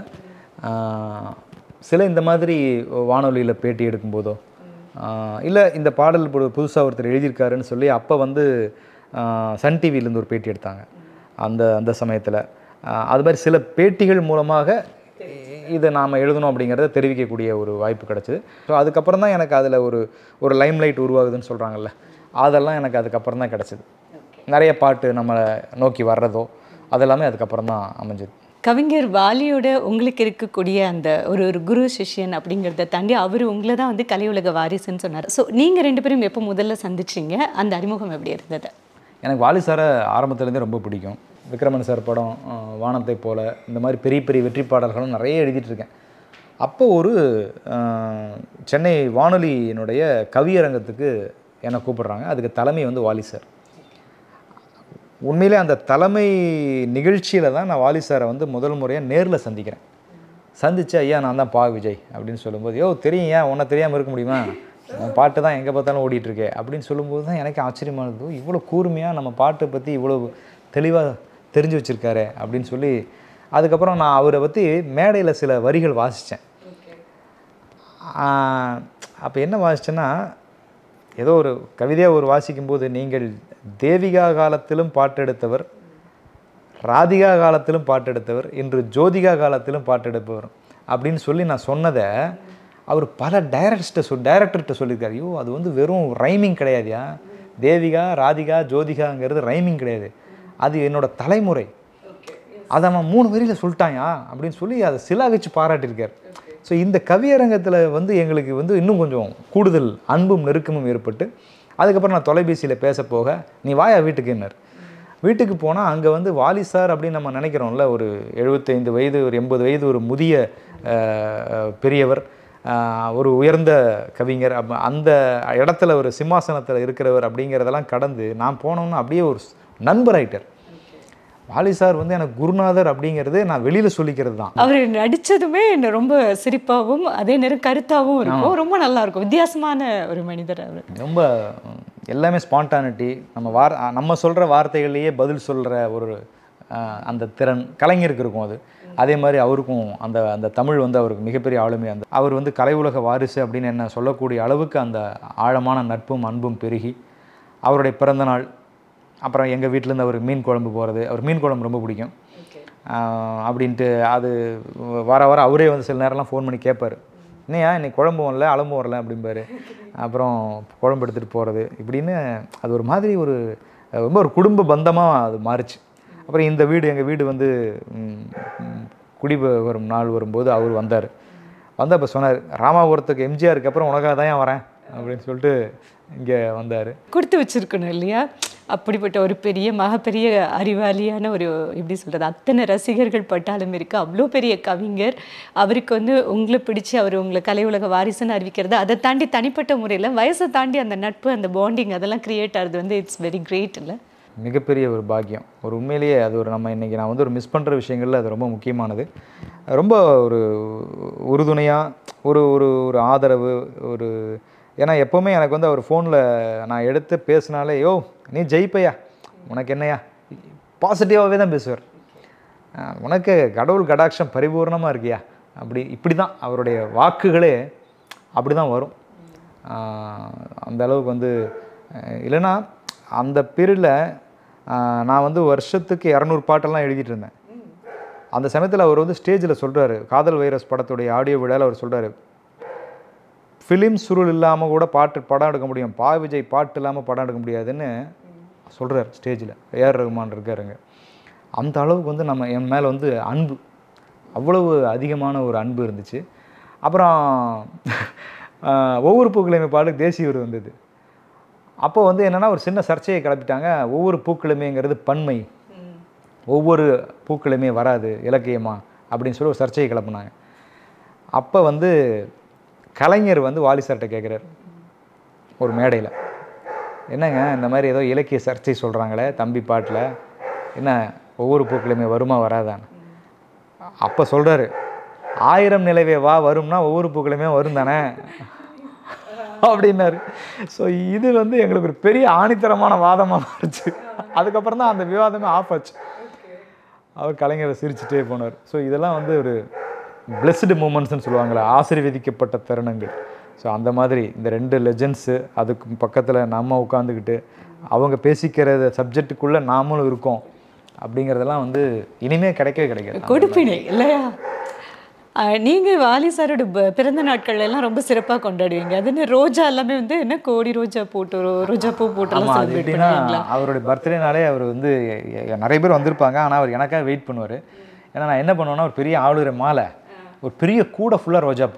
சில இந்த மாதிரி வானொலியில் பேட்டி எடுக்கும்போதோ இல்லை இந்த பாடல் புதுசாக ஒருத்தர் எழுதியிருக்காருன்னு சொல்லி அப்போ வந்து ஆஹ், சன் டிவிலேருந்து ஒரு பேட்டி எடுத்தாங்க அந்த அந்த சமயத்தில் அது மாதிரி சில பேட்டிகள் மூலமாக இ- இதை நாம் எழுதணும் அப்படிங்கிறத தெரிவிக்கக்கூடிய ஒரு வாய்ப்பு கிடச்சிது ஸோ அதுக்கப்புறம் தான் எனக்கு அதில் ஒரு ஒரு லைம் லைட் உருவாகுதுன்னு சொல்கிறாங்கல்ல அதெல்லாம் எனக்கு அதுக்கப்புறம் தான் கிடச்சிது நிறைய பாட்டு நம்மளை நோக்கி வர்றதோ அதெல்லாமே அதுக்கப்புறம் தான் அமைஞ்சது கவிஞர் வாலியோட உங்களுக்கு இருக்கக்கூடிய அந்த ஒரு ஒரு குரு சிஷ்யன் அப்படிங்கிறத தாண்டி அவர் உங்களை தான் வந்து கலையுலக வாரிசுன்னு சொன்னார் ஸோ நீங்கள் ரெண்டு பேரும் எப்போ முதல்ல சந்திச்சீங்க அந்த அறிமுகம் எப்படி இருந்தது எனக்கு வாலி சாரை ஆரம்பத்துலேருந்தே ரொம்ப பிடிக்கும் விக்ரமன் சார் படம் அஹ், வானத்தை போல இந்த மாதிரி பெரிய பெரிய வெற்றி பாடல்களும் நிறைய எழுதிட்டு இருக்கேன் அப்போ ஒரு அஹ், சென்னை வானொலியினுடைய கவியரங்கத்துக்கு என்னை கூப்பிடுறாங்க அதுக்கு தலைமை வந்து வாலி சார் உண்மையிலே அந்த தலைமை நிகழ்ச்சியில் தான் நான் வாலி சாரை வந்து முதல் முறையாக நேரில் சந்திக்கிறேன் சந்திச்சு ஐயா நான் தான் பா விஜய் அப்படின்னு சொல்லும்போது யோ தெரியும் ஏன் உன்னை தெரியாமல் இருக்க முடியுமா உன் பாட்டு தான் எங்கே பார்த்தாலும் ஓடிட்டு இருக்கே அப்படின்னு சொல்லும்போது தான் எனக்கு ஆச்சரியமா இருந்தது இவ்வளோ கூர்மையாக நம்ம பாட்டை பற்றி இவ்வளோ தெளிவாக தெரிஞ்சு வச்சுருக்காரு அப்படின்னு சொல்லி அதுக்கப்புறம் நான் அவரை பற்றி மேடையில் சில வரிகள் வாசித்தேன் அப்போ என்ன வாசிச்சேன்னா ஏதோ ஒரு கவிதையாக ஒரு வாசிக்கும்போது நீங்கள் தேவிகா காலத்திலும் பாட்டெடுத்தவர் ராதிகா காலத்திலும் பாட்டெடுத்தவர் இன்று ஜோதிகா காலத்திலும் பாட்டெடுப்பவர் அப்படின்னு சொல்லி நான் சொன்னதை அவர் பல டைரக்டர்கிட்ட சொல் டைரக்டர்கிட்ட சொல்லியிருக்காரு ஐயோ அது வந்து வெறும் ரைமிங் கிடையாதுயா தேவிகா ராதிகா ஜோதிகாங்கிறது ரைமிங் கிடையாது அது என்னோட தலைமுறை அதை அவன் மூணு வரியில் சொல்லிட்டாயா அப்படின்னு சொல்லி அதை சிலாகிச்சு பாராட்டியிருக்கார் ஸோ இந்த கவியரங்கத்தில் வந்து எங்களுக்கு வந்து இன்னும் கொஞ்சம் கூடுதல் அன்பும் நெருக்கமும் ஏற்பட்டு அதுக்கப்புறம் நான் தொலைபேசியில் பேச போக நீ வாயா வீட்டுக்குன்னார் வீட்டுக்கு போனால் அங்கே வந்து வாலி சார் அப்படின்னு நம்ம நினைக்கிறோம்ல ஒரு எழுபத்தைந்து வயது ஒரு எண்பது வயது ஒரு முதிய அஹ், பெரியவர் அஹ், ஒரு உயர்ந்த கவிஞர் அப்ப அந்த இடத்துல ஒரு சிம்மாசனத்தில் இருக்கிறவர் அப்படிங்கிறதெல்லாம் கடந்து நான் போனோம்னா அப்படியே ஒரு நண்பர் ஆயிட்டார் வாலி சார் வந்து எனக்கு குருநாதர் அப்படிங்கிறது நான் வெளியில் சொல்லிக்கிறது தான் அவர் நடிச்சதுமே என்ன ரொம்ப சிரிப்பாகவும் அதே நேரம் கருத்தாகவும் இருக்கும் ரொம்ப நல்லா இருக்கும் வித்தியாசமான ஒரு மனிதர் அவர் ரொம்ப ம், எல்லாமே ஸ்பான்டானிட்டி நம்ம வார் நம்ம சொல்கிற வார்த்தைகளையே பதில் சொல்கிற ஒரு அஹ், அந்த திறன் கலைஞருக்கு இருக்கும் அது அதே மாதிரி அவருக்கும் அந்த அந்த தமிழ் வந்து அவருக்கு மிகப்பெரிய ஆளுமை அந்த அவர் வந்து கலை உலக வாரிசு அப்படின்னு என்ன சொல்லக்கூடிய அளவுக்கு அந்த ஆழமான நட்பும் அன்பும் பெருகி அவருடைய பிறந்தநாள் அப்புறம் எங்கள் வீட்டிலேருந்து அவருக்கு மீன் குழம்பு போகிறது அவர் மீன் குழம்பு ரொம்ப பிடிக்கும் ஆஹ் அப்படின்ட்டு அது வர வர அவரே வந்து சில நேரம்லாம் ஃபோன் பண்ணி கேட்பார் என்னையா இன்னைக்கு குழம்பு வரல அலம்பு வரல அப்படிம்பாரு அப்புறம் குழம்பு எடுத்துகிட்டு போகிறது இப்படின்னு அது ஒரு மாதிரி ஒரு ரொம்ப ஒரு குடும்ப பந்தமாக அது மாறுச்சு அப்புறம் இந்த வீடு எங்கள் வீடு வந்து ம், ம், குடி வ- வரும் நாள் வரும்போது அவர் வந்தார் வந்து அப்போ சொன்னார் ராமாபுரத்துக்கு எம்ஜிஆருக்கு அப்புறம் உனக்காக தான் ஏன் வரேன் அப்படின்னு சொல்லிட்டு இங்கே வந்தார் கொடுத்து வச்சிருக்கணும் இல்லையா அப்படிப்பட்ட ஒரு பெரிய மகப்பெரிய அறிவாளியான ஒரு எப்படி சொல்கிறது அத்தனை ரசிகர்கள் பட்டாலும் இருக்கு அவ்வளோ பெரிய கவிஞர் அவருக்கு வந்து உங்களை பிடிச்சு அவர் உங்களை கலை உலக வாரிசுன்னு அறிவிக்கிறது அதை தாண்டி தனிப்பட்ட முறையில் வயசை தாண்டி அந்த நட்பு அந்த பாண்டிங் அதெல்லாம் கிரியேட் ஆகிறது வந்து இட்ஸ் வெரி கிரேட் இல்லை மிகப்பெரிய ஒரு பாக்கியம் ஒரு உண்மையிலேயே அது ஒரு நம்ம இன்றைக்கி நான் வந்து ஒரு மிஸ் பண்ணுற விஷயங்கள்ல அது ரொம்ப முக்கியமானது ரொம்ப ஒரு உறுதுணையாக ஒரு ஒரு ஒரு ஆதரவு ஒரு ஏன்னா எப்போவுமே எனக்கு வந்து அவர் ஃபோனில் நான் எடுத்து பேசினாலே யோ நீ ஜெயிப்பையா உனக்கு என்னையா பாசிட்டிவாகவே தான் பேசுவார் அஹ் உனக்கு கடவுள் கடாட்சம் பரிபூர்ணமாக இருக்கியா அப்படி இப்படி தான் அவருடைய வாக்குகளே அப்படி தான் வரும் அஹ் அந்த அளவுக்கு வந்து அஹ் இல்லைன்னா அந்த பீரியடில் நான் வந்து வருஷத்துக்கு இரநூறு பாட்டெல்லாம் எழுதிட்டு இருந்தேன் அந்த சமயத்தில் அவர் வந்து ஸ்டேஜில் சொல்கிறாரு காதல் வைரஸ் படத்துடைய ஆடியோ விழாவில் அவர் சொல்கிறாரு ஃபிலிம் சுருள் இல்லாமல் கூட பாட்டு படம் எடுக்க முடியும் பா விஜய் பாட்டு இல்லாமல் படம் எடுக்க முடியாதுன்னு சொல்கிறார் ஸ்டேஜில் ஏஆர் ரகுமான் இருக்காருங்க அந்த அளவுக்கு வந்து நம்ம என் மேலே வந்து அன்பு அவ்வளவு அதிகமான ஒரு அன்பு இருந்துச்சு அப்புறம் ஆஹ், ஒவ்வொரு பூக்களையுமே பாட்டுக்கு தேசிய விருது வந்தது அப்போ வந்து என்னென்னா ஒரு சின்ன சர்ச்சையை கிளப்பிட்டாங்க ஒவ்வொரு பூக்கிழமைங்கிறது பன்மை ஒவ்வொரு பூக்களுமே வராது இலக்கியமா அப்படின்னு சொல்லி ஒரு சர்ச்சையை கிளப்புனாங்க அப்போ வந்து கலைஞர் வந்து வாலி சார்கிட்ட கேட்குறாரு ஒரு மேடையில் என்னங்க இந்த மாதிரி ஏதோ இலக்கிய சர்ச்சை சொல்கிறாங்களே தம்பி பாட்டில் என்ன ஒவ்வொரு பூக்களுமே வருமா வராதான்னு அப்போ சொல்கிறாரு ஆயிரம் நிலவே வா வரும்னா ஒவ்வொரு பூக்களுமே வரும் தானே அப்படின்னாரு ஸோ இது வந்து எங்களுக்கு ஒரு பெரிய ஆணித்தரமான வாதமாக இருந்துச்சு அதுக்கப்புறம் தான் அந்த விவாதமே ஆஃப் ஆச்சு அவர் கலைஞரை சிரிச்சுட்டே போனார் ஸோ இதெல்லாம் வந்து ஒரு பிளெஸ்டு மூமெண்ட்ஸ்னு சொல்லுவாங்களே ஆசீர்வதிக்கப்பட்ட தருணங்கள் ஸோ அந்த மாதிரி இந்த ரெண்டு லெஜண்ட்ஸு அதுக்கு பக்கத்தில் நம்ம உட்காந்துக்கிட்டு அவங்க பேசிக்கிற சப்ஜெக்ட்டுக்குள்ளே நாமளும் இருக்கோம் அப்படிங்கிறதெல்லாம் வந்து இனிமே கிடைக்கவே கிடைக்காது கொடுப்பினை இல்லையா ஆஹ் நீங்க வாலி சாரோட ப- பிறந்த நாட்கள் எல்லாம் ரொம்ப சிறப்பா கொண்டாடுவீங்க அது என்ன ரோஜா எல்லாமே வந்து என்ன கோடி ரோஜா போட்டு ரோ- ரோஜா பூ போட்டு எல்லாம் ஆமாம் அது செலிப்ரேட் எப்படின்னா பண்ணுவீங்களா அவருடைய பர்த்டேனாலே அவர் வந்து எ- எ- நிறைய பேர் வந்திருப்பாங்க ஆனால் அவர் எனக்காக வெயிட் பண்ணுவார் ஏன்னா நான் என்ன பண்ணுவேன்னா ஒரு பெரிய ஆளுரை மாலை ஒரு பெரிய கூடை ஃபுல்லாக ரோஜாப்பூ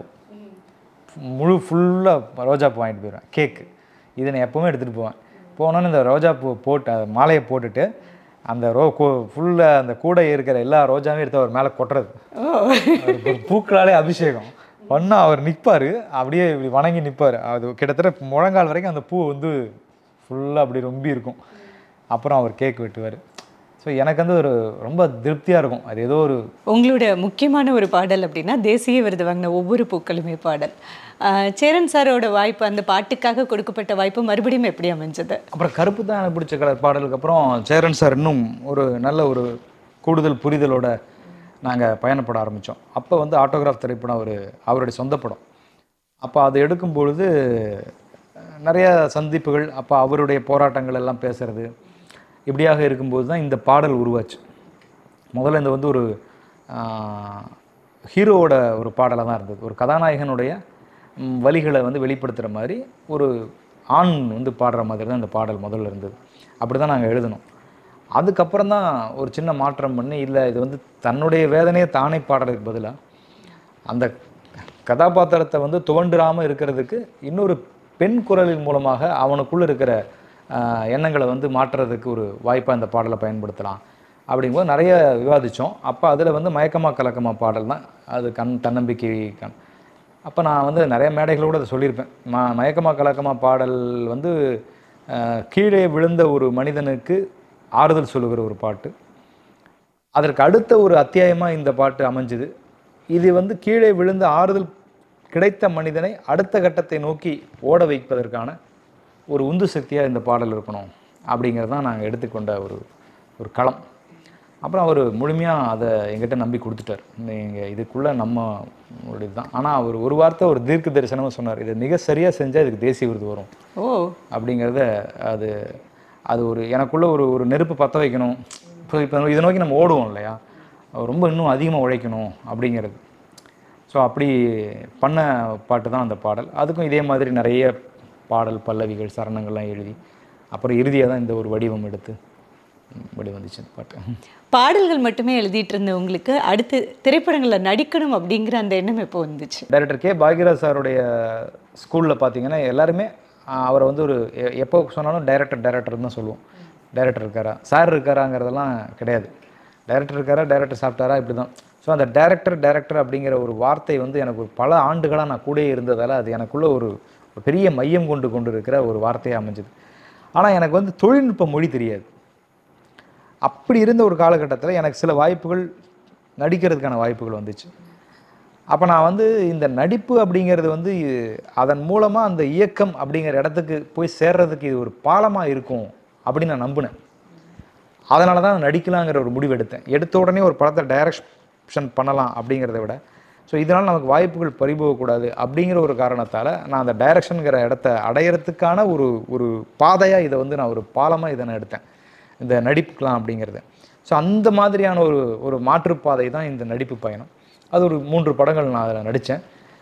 முழு ஃபுல்லாக ரோஜாப்பூ வாங்கிட்டு போயிடுவேன் கேக்கு இதை நான் எப்போவுமே எடுத்துகிட்டு போவேன் போனோன்னு இந்த ரோஜாப்பூ போட்டு அந்த மாலையை போட்டுட்டு அந்த ரோ ஃபுல்லாக அந்த கூடை இருக்கிற எல்லா ரோஜாவையும் எடுத்து அவர் மேலே கொட்டுறது அவருக்கு ஒரு பூக்களாலே அபிஷேகம் பண்ணா அவர் நிற்பார் அப்படியே இப்படி வணங்கி நிற்பார் அது கிட்டத்தட்ட முழங்கால் வரைக்கும் அந்த பூ வந்து ஃபுல்லாக அப்படி ரொம்பி இருக்கும் அப்புறம் அவர் கேக் வெட்டுவார் ஸோ எனக்கு வந்து ஒரு ரொம்ப திருப்தியாக இருக்கும் அது ஏதோ ஒரு உங்களுடைய முக்கியமான ஒரு பாடல் அப்படின்னா தேசிய விருது வாங்கின ஒவ்வொரு பூக்களுமே பாடல் ஆஹ் சேரன் சாரோட வாய்ப்பு அந்த பாட்டுக்காக கொடுக்கப்பட்ட வாய்ப்பு மறுபடியும் எப்படி அமைஞ்சது அப்புறம் கருப்பு தான் எனக்கு பிடிச்ச கலர் பாடலுக்கு அப்புறம் சேரன் சார் இன்னும் ஒரு நல்ல ஒரு கூடுதல் புரிதலோட நாங்கள் பயணப்பட ஆரம்பித்தோம் அப்போ வந்து ஆட்டோகிராஃப் திரைப்படம் அவர் அவருடைய சொந்த படம் அப்போ அதை எடுக்கும் பொழுது அஹ், நிறைய சந்திப்புகள் அப்போ அவருடைய போராட்டங்கள் எல்லாம் பேசுறது இப்படியாக இருக்கும்போது தான் இந்த பாடல் உருவாச்சு முதல்ல இந்த வந்து ஒரு ஆஹ், ஹீரோவோட ஒரு பாடலாக தான் இருந்தது ஒரு கதாநாயகனுடைய ம், வலிகளை வந்து வெளிப்படுத்துகிற மாதிரி ஒரு ஆண் வந்து பாடுற மாதிரி தான் இந்த பாடல் முதல்ல இருந்தது அப்படி தான் நாங்கள் எழுதினோம் அதுக்கப்புறம் தான் ஒரு சின்ன மாற்றம் பண்ணி இல்லை இது வந்து தன்னுடைய வேதனையை தானே பாடுறதுக்கு பதிலாக அந்த கதாபாத்திரத்தை வந்து துவண்டுராமல் இருக்கிறதுக்கு இன்னொரு பெண் குரலின் மூலமாக அவனுக்குள்ளே இருக்கிற ஆஹ், எண்ணங்களை வந்து மாற்றுறதுக்கு ஒரு வாய்ப்பாக இந்த பாடலை பயன்படுத்தலாம் அப்படிங்கும்போது நிறைய விவாதித்தோம் அப்போ அதில் வந்து மயக்கமா கலக்கமா பாடல் தான் அது கண் தன்னம்பிக்கை கண் அப்போ நான் வந்து நிறைய மேடைகளோடு அதை சொல்லியிருப்பேன் ம மயக்கமா கலக்கமா பாடல் வந்து ஆஹ், கீழே விழுந்த ஒரு மனிதனுக்கு ஆறுதல் சொல்லுகிற ஒரு பாட்டு அதற்கு அடுத்த ஒரு அத்தியாயமாக இந்த பாட்டு அமைஞ்சுது இது வந்து கீழே விழுந்த ஆறுதல் கிடைத்த மனிதனை அடுத்த கட்டத்தை நோக்கி ஓட வைப்பதற்கான ஒரு உந்து சக்தியாக இந்த பாடல் இருக்கணும் அப்படிங்கிறது தான் நாங்கள் எடுத்துக்கொண்ட ஒரு ஒரு களம் அப்புறம் அவர் முழுமையாக அதை எங்கிட்ட நம்பி கொடுத்துட்டார் நீங்கள் இதுக்குள்ளே நம்ம இதுதான் ஆனால் அவர் ஒரு வார்த்தை ஒரு தீர்க்க தரிசனமாக சொன்னார் இதை மிக சரியாக செஞ்சால் இதுக்கு தேசிய விருது வரும் ஓ அப்படிங்கிறத அது அது ஒரு எனக்குள்ள ஒரு ஒரு நெருப்பு பற்ற வைக்கணும் இப்போ இப்போ இதை நோக்கி நம்ம ஓடுவோம் இல்லையா ரொம்ப இன்னும் அதிகமாக உழைக்கணும் அப்படிங்கிறது ஸோ ஸோ அப்படி பண்ண பாட்டு தான் அந்த பாடல் அதுக்கும் இதே மாதிரி நிறைய பாடல் பல்லவிகள் சரணங்கள்லாம் எழுதி அப்புறம் இறுதியாக தான் இந்த ஒரு வடிவம் எடுத்து ம், வெளிவந்துச்சு இந்த பாட்டு பாடல்கள் மட்டுமே எழுதிட்டு இருந்த உங்களுக்கு அடுத்து திரைப்படங்களில் நடிக்கணும் அப்படிங்கிற அந்த எண்ணம் எப்போ வந்துச்சு டைரக்டர் கே பாக்யராஜ் சாருடைய ஸ்கூலில் பார்த்தீங்கன்னா எல்லாருமே ஆஹ், அவரை வந்து ஒரு எ- எப்போ சொன்னாலும் டைரக்டர் டைரக்டர் தான் சொல்லுவோம் டைரக்டர் இருக்காரா சார் இருக்காராங்கிறதெல்லாம் கிடையாது டைரக்டர் இருக்காரா டைரக்டர் சாப்பிட்டாரா இப்படி தான் ஸோ அந்த டைரக்டர் டைரக்டர் அப்படிங்கிற ஒரு வார்த்தை வந்து எனக்கு ஒரு பல ஆண்டுகளாக நான் கூடயே இருந்ததால் அது எனக்குள்ள ஒரு ஒரு பெரிய மையம் கொண்டு கொண்டு இருக்கிற ஒரு வார்த்தையாக அமைஞ்சது ஆனால் எனக்கு வந்து தொழில்நுட்ப மொழி தெரியாது அப்படி இருந்த ஒரு காலகட்டத்தில் எனக்கு சில வாய்ப்புகள் நடிக்கிறதுக்கான வாய்ப்புகள் வந்துச்சு அப்போ நான் வந்து இந்த நடிப்பு அப்படிங்கிறது வந்து அதன் மூலமாக அந்த இயக்கம் அப்படிங்கிற இடத்துக்கு போய் சேர்றதுக்கு இது ஒரு பாலமாக இருக்கும் அப்படின்னு நான் நம்பினேன் அதனால தான் நடிக்கலாங்கிற ஒரு முடிவு எடுத்தேன் எடுத்த உடனே ஒரு படத்தை டைரக்ஷன் பண்ணலாம் அப்படிங்கிறத விட ஸோ இதனால் நமக்கு வாய்ப்புகள் பறிபோகக்கூடாது அப்படிங்கிற ஒரு காரணத்தால் நான் அந்த டைரக்ஷனுங்கிற இடத்த அடையிறதுக்கான ஒரு ஒரு பாதையாக இதை வந்து நான் ஒரு பாலமாக இதை நான் எடுத்தேன் இந்த நடிப்புக்கலாம் அப்படிங்கிறது ஸோ அந்த மாதிரியான ஒரு ஒரு மாற்றுப்பாதை தான் இந்த நடிப்பு பயணம் அது ஒரு மூன்று படங்கள் நான் அதில் நடித்தேன்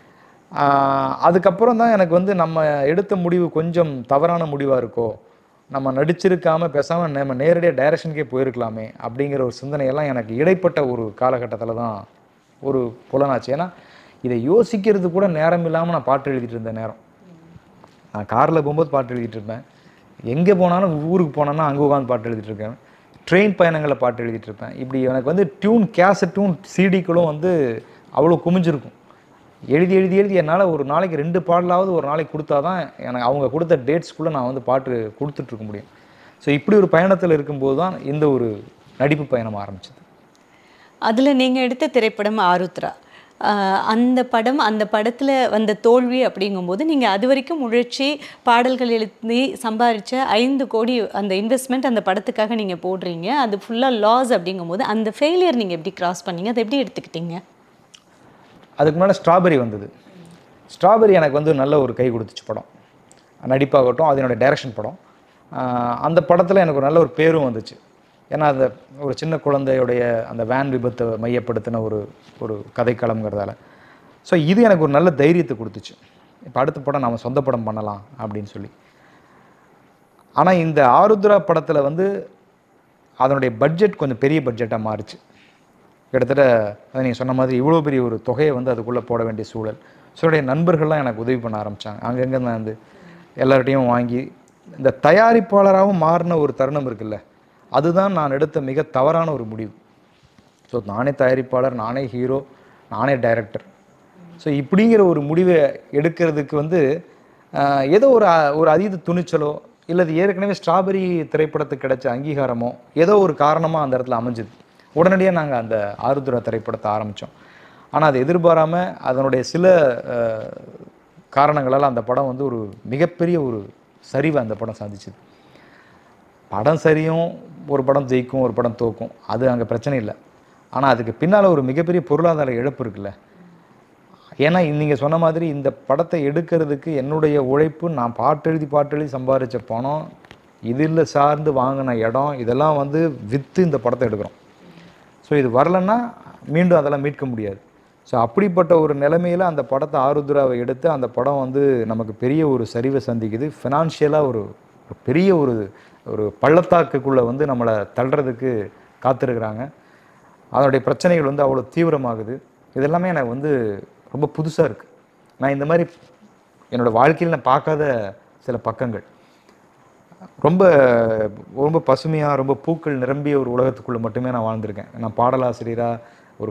அதுக்கப்புறம் தான் எனக்கு வந்து நம்ம எடுத்த முடிவு கொஞ்சம் தவறான முடிவாக இருக்கோ நம்ம நடிச்சிருக்காம பேசாமல் நம்ம நேரடியாக டைரக்ஷனுக்கே போயிருக்கலாமே அப்படிங்கிற ஒரு சிந்தனையெல்லாம் எனக்கு இடைப்பட்ட ஒரு காலகட்டத்தில் தான் ஒரு புலனாச்சு ஏன்னா இதை யோசிக்கிறது கூட நேரம் இல்லாமல் நான் பாட்டு எழுதிட்டு இருந்த நேரம் நான் காரில் போகும்போது பாட்டு எழுதிட்டு இருப்பேன் எங்கே போனாலும் ஊருக்கு போனேன்னா அங்கே உட்காந்து பாட்டு எழுதிட்டு இருக்கேன் ட்ரெயின் பயணங்களில் பாட்டு எழுதிட்டு இருப்பேன் இப்படி எனக்கு வந்து டியூன் கேசட்டும் சிடிக்களும் வந்து அவ்வளோ குமிஞ்சிருக்கும் எழுதி எழுதி எழுதி என்னால் ஒரு நாளைக்கு ரெண்டு பாடலாவது ஒரு நாளைக்கு கொடுத்தா தான் எனக்கு அவங்க கொடுத்த டேட்ஸ்க்குள்ளே நான் வந்து பாட்டு கொடுத்துட்ருக்க முடியும் ஸோ இப்படி ஒரு பயணத்தில் இருக்கும்போது தான் இந்த ஒரு நடிப்பு பயணம் ஆரம்பிச்சது அதில் நீங்கள் எடுத்த திரைப்படம் ஆருத்ரா ஆஹ் அந்த படம் அந்த படத்தில் வந்த தோல்வி அப்படிங்கும்போது நீங்கள் அது வரைக்கும் உழைச்சி பாடல்கள் எழுதி சம்பாரித்த ஐந்து கோடி அந்த இன்வெஸ்ட்மெண்ட் அந்த படத்துக்காக நீங்கள் போடுறீங்க அது ஃபுல்லாக லாஸ் அப்படிங்கும்போது அந்த ஃபெயிலியர் நீங்கள் எப்படி கிராஸ் பண்ணீங்க அதை எப்படி எடுத்துக்கிட்டீங்க அதுக்கு முன்னாடி ஸ்ட்ராபெரி வந்தது ஸ்ட்ராபெரி எனக்கு வந்து நல்ல ஒரு கை கொடுத்துச்சு படம் நடிப்பாகட்டும் அது என்னோட டைரக்ஷன் படம் ஆஹ் அந்த படத்தில் எனக்கு ஒரு நல்ல ஒரு பேரும் வந்துச்சு ஏன்னா அந்த ஒரு சின்ன குழந்தையுடைய அந்த வேன் விபத்தை மையப்படுத்தின ஒரு ஒரு கதைக்களம்ங்கிறதால ஸோ இது எனக்கு ஒரு நல்ல தைரியத்தை கொடுத்துச்சு இப்போ அடுத்த படம் நம்ம சொந்த படம் பண்ணலாம் அப்படின்னு சொல்லி ஆனால் இந்த ஆருத்ரா படத்தில் வந்து அதனுடைய பட்ஜெட் கொஞ்சம் பெரிய பட்ஜெட்டாக மாறுச்சு கிட்டத்தட்ட அதை நீங்கள் சொன்ன மாதிரி இவ்வளோ பெரிய ஒரு தொகையை வந்து அதுக்குள்ளே போட வேண்டிய சூழல் ஸோ என்னுடைய நண்பர்கள்லாம் எனக்கு உதவி பண்ண ஆரம்பித்தாங்க அங்கங்கே நான் வந்து எல்லார்ட்டையும் வாங்கி இந்த தயாரிப்பாளராகவும் மாறின ஒரு தருணம் இருக்குல்ல அதுதான் நான் எடுத்த மிக தவறான ஒரு முடிவு ஸோ நானே தயாரிப்பாளர் நானே ஹீரோ நானே டைரக்டர் ஸோ இப்படிங்கிற ஒரு முடிவை எடுக்கிறதுக்கு வந்து ஆஹ், ஏதோ ஒரு அ- ஒரு அதீத துணிச்சலோ இல்லது ஏற்கனவே ஸ்ட்ராபெரி திரைப்படத்துக்கு கிடைச்ச அங்கீகாரமோ ஏதோ ஒரு காரணமாக அந்த இடத்துல அமைஞ்சுது உடனடியாக நாங்கள் அந்த ஆருத்ரா திரைப்படத்தை ஆரம்பித்தோம் ஆனால் அதை எதிர்பாராமல் அதனுடைய சில ஆஹ், காரணங்களால் அந்த படம் வந்து ஒரு மிகப்பெரிய ஒரு சரிவை அந்த படம் சந்திச்சுது படம் சரியும் ஒரு படம் ஜெயிக்கும் ஒரு படம் தோக்கும் அது அங்கே பிரச்சனை இல்லை ஆனால் அதுக்கு பின்னால் ஒரு மிகப்பெரிய பொருளாதார இழப்பு இருக்குல்ல ஏன்னா நீங்கள் சொன்ன மாதிரி இந்த படத்தை எடுக்கிறதுக்கு என்னுடைய உழைப்பு நான் பாட்டு எழுதி பாட்டு எழுதி சம்பாதிச்ச பணம் இதில் சார்ந்து வாங்கின இடம் இதெல்லாம் வந்து விற்று இந்த படத்தை எடுக்கிறோம் ஸோ இது வரலன்னா மீண்டும் அதெல்லாம் மீட்க முடியாது ஸோ அப்படிப்பட்ட ஒரு நிலைமையில் அந்த படத்தை ஆருத்ராவை எடுத்து அந்த படம் வந்து நமக்கு பெரிய ஒரு சரிவை சந்திக்குது ஃபினான்ஷியலாக ஒரு ஒரு பெரிய ஒரு ஒரு பள்ளத்தாக்குக்குள்ளே வந்து நம்மளை தள்ளுறதுக்கு காத்திருக்கிறாங்க அதனுடைய பிரச்சனைகள் வந்து அவ்வளோ தீவிரமாகுது இதெல்லாமே எனக்கு வந்து ரொம்ப புதுசாக இருக்குது நான் இந்த மாதிரி என்னோடய வாழ்க்கையில் நான் பார்க்காத சில பக்கங்கள் ரொம்ப ரொம்ப பசுமையாக ரொம்ப பூக்கள் நிரம்பிய ஒரு உலகத்துக்குள்ளே மட்டுமே நான் வாழ்ந்திருக்கேன் நான் பாடலாசிரியராக ஒரு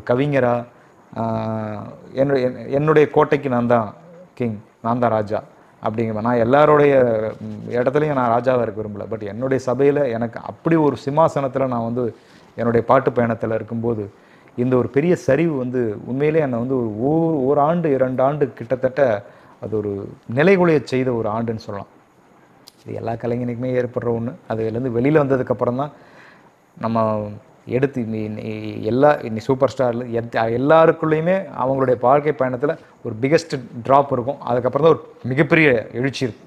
கவிஞராக என்னுடைய என்னுடைய கோட்டைக்கு நான் தான் கிங் நான் தான் ராஜா அப்படிங்கிற நான் எல்லாருடைய ம், இடத்துலையும் நான் ராஜாவாக இருக்க விரும்பல பட் என்னுடைய சபையில் எனக்கு அப்படி ஒரு சிம்மாசனத்தில் நான் வந்து என்னுடைய பாட்டு பயணத்தில் இருக்கும்போது இந்த ஒரு பெரிய சரிவு வந்து உண்மையிலே என்னை வந்து ஒரு ஓ- ஒரு ஆண்டு இரண்டு ஆண்டு கிட்டத்தட்ட அது ஒரு நிலைகுலைய செய்த ஒரு ஆண்டுன்னு சொல்லலாம் இது எல்லா கலைஞனுக்குமே ஏற்படுற ஒன்று அதுலேருந்து வெளியில் வந்ததுக்கப்புறம் தான் நம்ம எடுத்து நீ நீ எல்லா நீ சூப்பர் ஸ்டாரில் எத் எல்லாருக்குள்ளேயுமே அவங்களுடைய வாழ்க்கை பயணத்தில் ஒரு பிகெஸ்ட் ட்ராப் இருக்கும் அதுக்கப்புறம் தான் ஒரு மிகப்பெரிய எழுச்சி இருக்கும்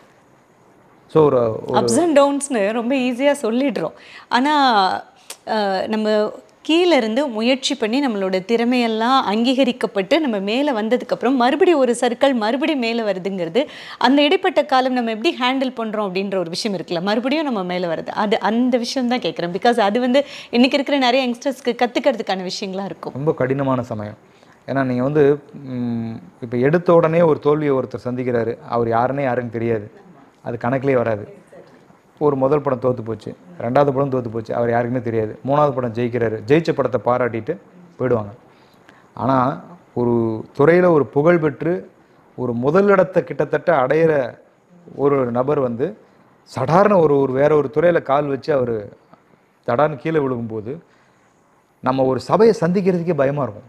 ஸோ ஒரு ஒரு அப்ஸ் அண்ட் டவுன்ஸ்னு ரொம்ப ஈஸியாக சொல்லிடுறோம் ஆனால் நம்ம கீழே இருந்து முயற்சி பண்ணி நம்மளோட திறமையெல்லாம் அங்கீகரிக்கப்பட்டு நம்ம மேலே வந்ததுக்கப்புறம் மறுபடியும் ஒரு சர்க்கிள் மறுபடியும் மேலே வருதுங்கிறது அந்த இடைப்பட்ட காலம் நம்ம எப்படி ஹேண்டில் பண்ணுறோம் அப்படின்ற ஒரு விஷயம் இருக்குல்ல மறுபடியும் நம்ம மேலே வருது அது அந்த விஷயம் தான் கேட்குறேன் பிகாஸ் அது வந்து இன்னைக்கு இருக்கிற நிறைய யங்ஸ்டர்ஸ்க்கு கற்றுக்கிறதுக்கான விஷயங்களா இருக்கும் ரொம்ப கடினமான சமயம் ஏன்னா நீங்கள் வந்து இப்போ எடுத்த உடனே ஒரு தோல்வியை ஒருத்தர் சந்திக்கிறாரு அவர் யாருன்னே யாருன்னு தெரியாது அது கணக்கிலே வராது ஒரு முதல் படம் தோற்று போச்சு ரெண்டாவது படம் தோற்று போச்சு அவர் யாருக்குமே தெரியாது மூணாவது படம் ஜெயிக்கிறாரு ஜெயிச்ச படத்தை பாராட்டிட்டு போயிடுவாங்க ஆனால் ஒரு துறையில் ஒரு புகழ் பெற்று ஒரு முதலிடத்தை கிட்டத்தட்ட அடையிற ஒரு நபர் வந்து சடார்னு ஒரு ஒரு வேற ஒரு துறையில் கால் வச்சு அவர் தடார்னு கீழே விழுகும்போது நம்ம ஒரு சபையை சந்திக்கிறதுக்கே பயமாக இருக்கும்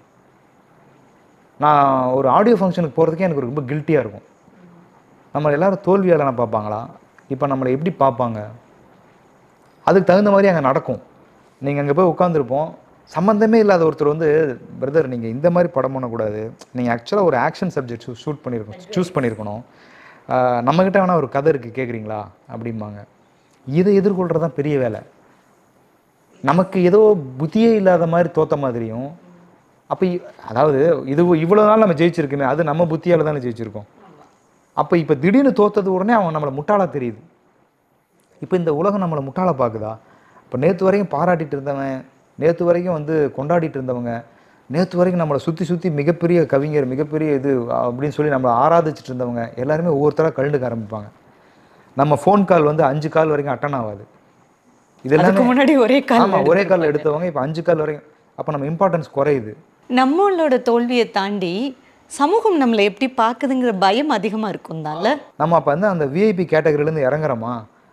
நான் ஒரு ஆடியோ ஃபங்க்ஷனுக்கு போகிறதுக்கே எனக்கு ரொம்ப கில்ட்டியாக இருக்கும் நம்ம எல்லாரும் தோல்வியாளனை பார்ப்பாங்களா இப்போ நம்மளை எப்படி பார்ப்பாங்க அதுக்கு தகுந்த மாதிரி அங்கே நடக்கும் நீங்கள் அங்கே போய் உட்காந்துருப்போம் சம்மந்தமே இல்லாத ஒருத்தர் வந்து பிரதர் நீங்கள் இந்த மாதிரி படம் பண்ணக்கூடாது நீங்கள் ஆக்சுவலாக ஒரு ஆக்ஷன் சப்ஜெக்ட் ஷூட் பண்ணியிருக்கணும் சூஸ் பண்ணியிருக்கணும் ஆஹ் நம்மக்கிட்ட வேணால் ஒரு கதை இருக்குது கேட்குறீங்களா அப்படிம்பாங்க இதை எதிர்கொள்கிறது தான் பெரிய வேலை நமக்கு ஏதோ புத்தியே இல்லாத மாதிரி தோத்த மாதிரியும் அப்போ அதாவது இது இவ்வளோ நாள் நம்ம ஜெயிச்சிருக்குமே அது நம்ம புத்தியால் தானே ஜெயிச்சிருக்கோம் அப்போ இப்போ திடீர்னு தோத்தது உடனே அவன் நம்மளை முட்டாளா தெரியுது இப்போ இந்த உலகம் நம்மளை முட்டாளா பார்க்குதா இப்போ நேற்று வரைக்கும் பாராட்டிட்டு இருந்தவன் நேற்று வரைக்கும் வந்து கொண்டாடிட்டு இருந்தவங்க நேற்று வரைக்கும் நம்மளை சுற்றி சுற்றி மிகப்பெரிய கவிஞர் மிகப்பெரிய இது அப்படின்னு சொல்லி நம்மளை ஆராதிச்சிட்டு இருந்தவங்க எல்லாருமே ஒவ்வொருத்தராக கழுண்டுக்க ஆரம்பிப்பாங்க நம்ம ஃபோன் கால் வந்து அஞ்சு கால் வரைக்கும் அட்டன் ஆகாது இதெல்லாம் அதுக்கு முன்னாடி ஒரே கால் ஆமாம் ஒரே காலில் எடுத்தவங்க இப்போ அஞ்சு கால் வரைக்கும் அப்போ நம்ம இம்பார்ட்டன்ஸ் குறையுது நம்மளோட தோல்வியை தாண்டி சமூகம் நம்மளை எப்படி பார்க்குதுங்கிற பயம் அதிகமாக இருக்கும் தான்ல நம்ம அப்போ வந்து அந்த விஐபி கேட்டகரியிலேருந்து இறங்குறோமா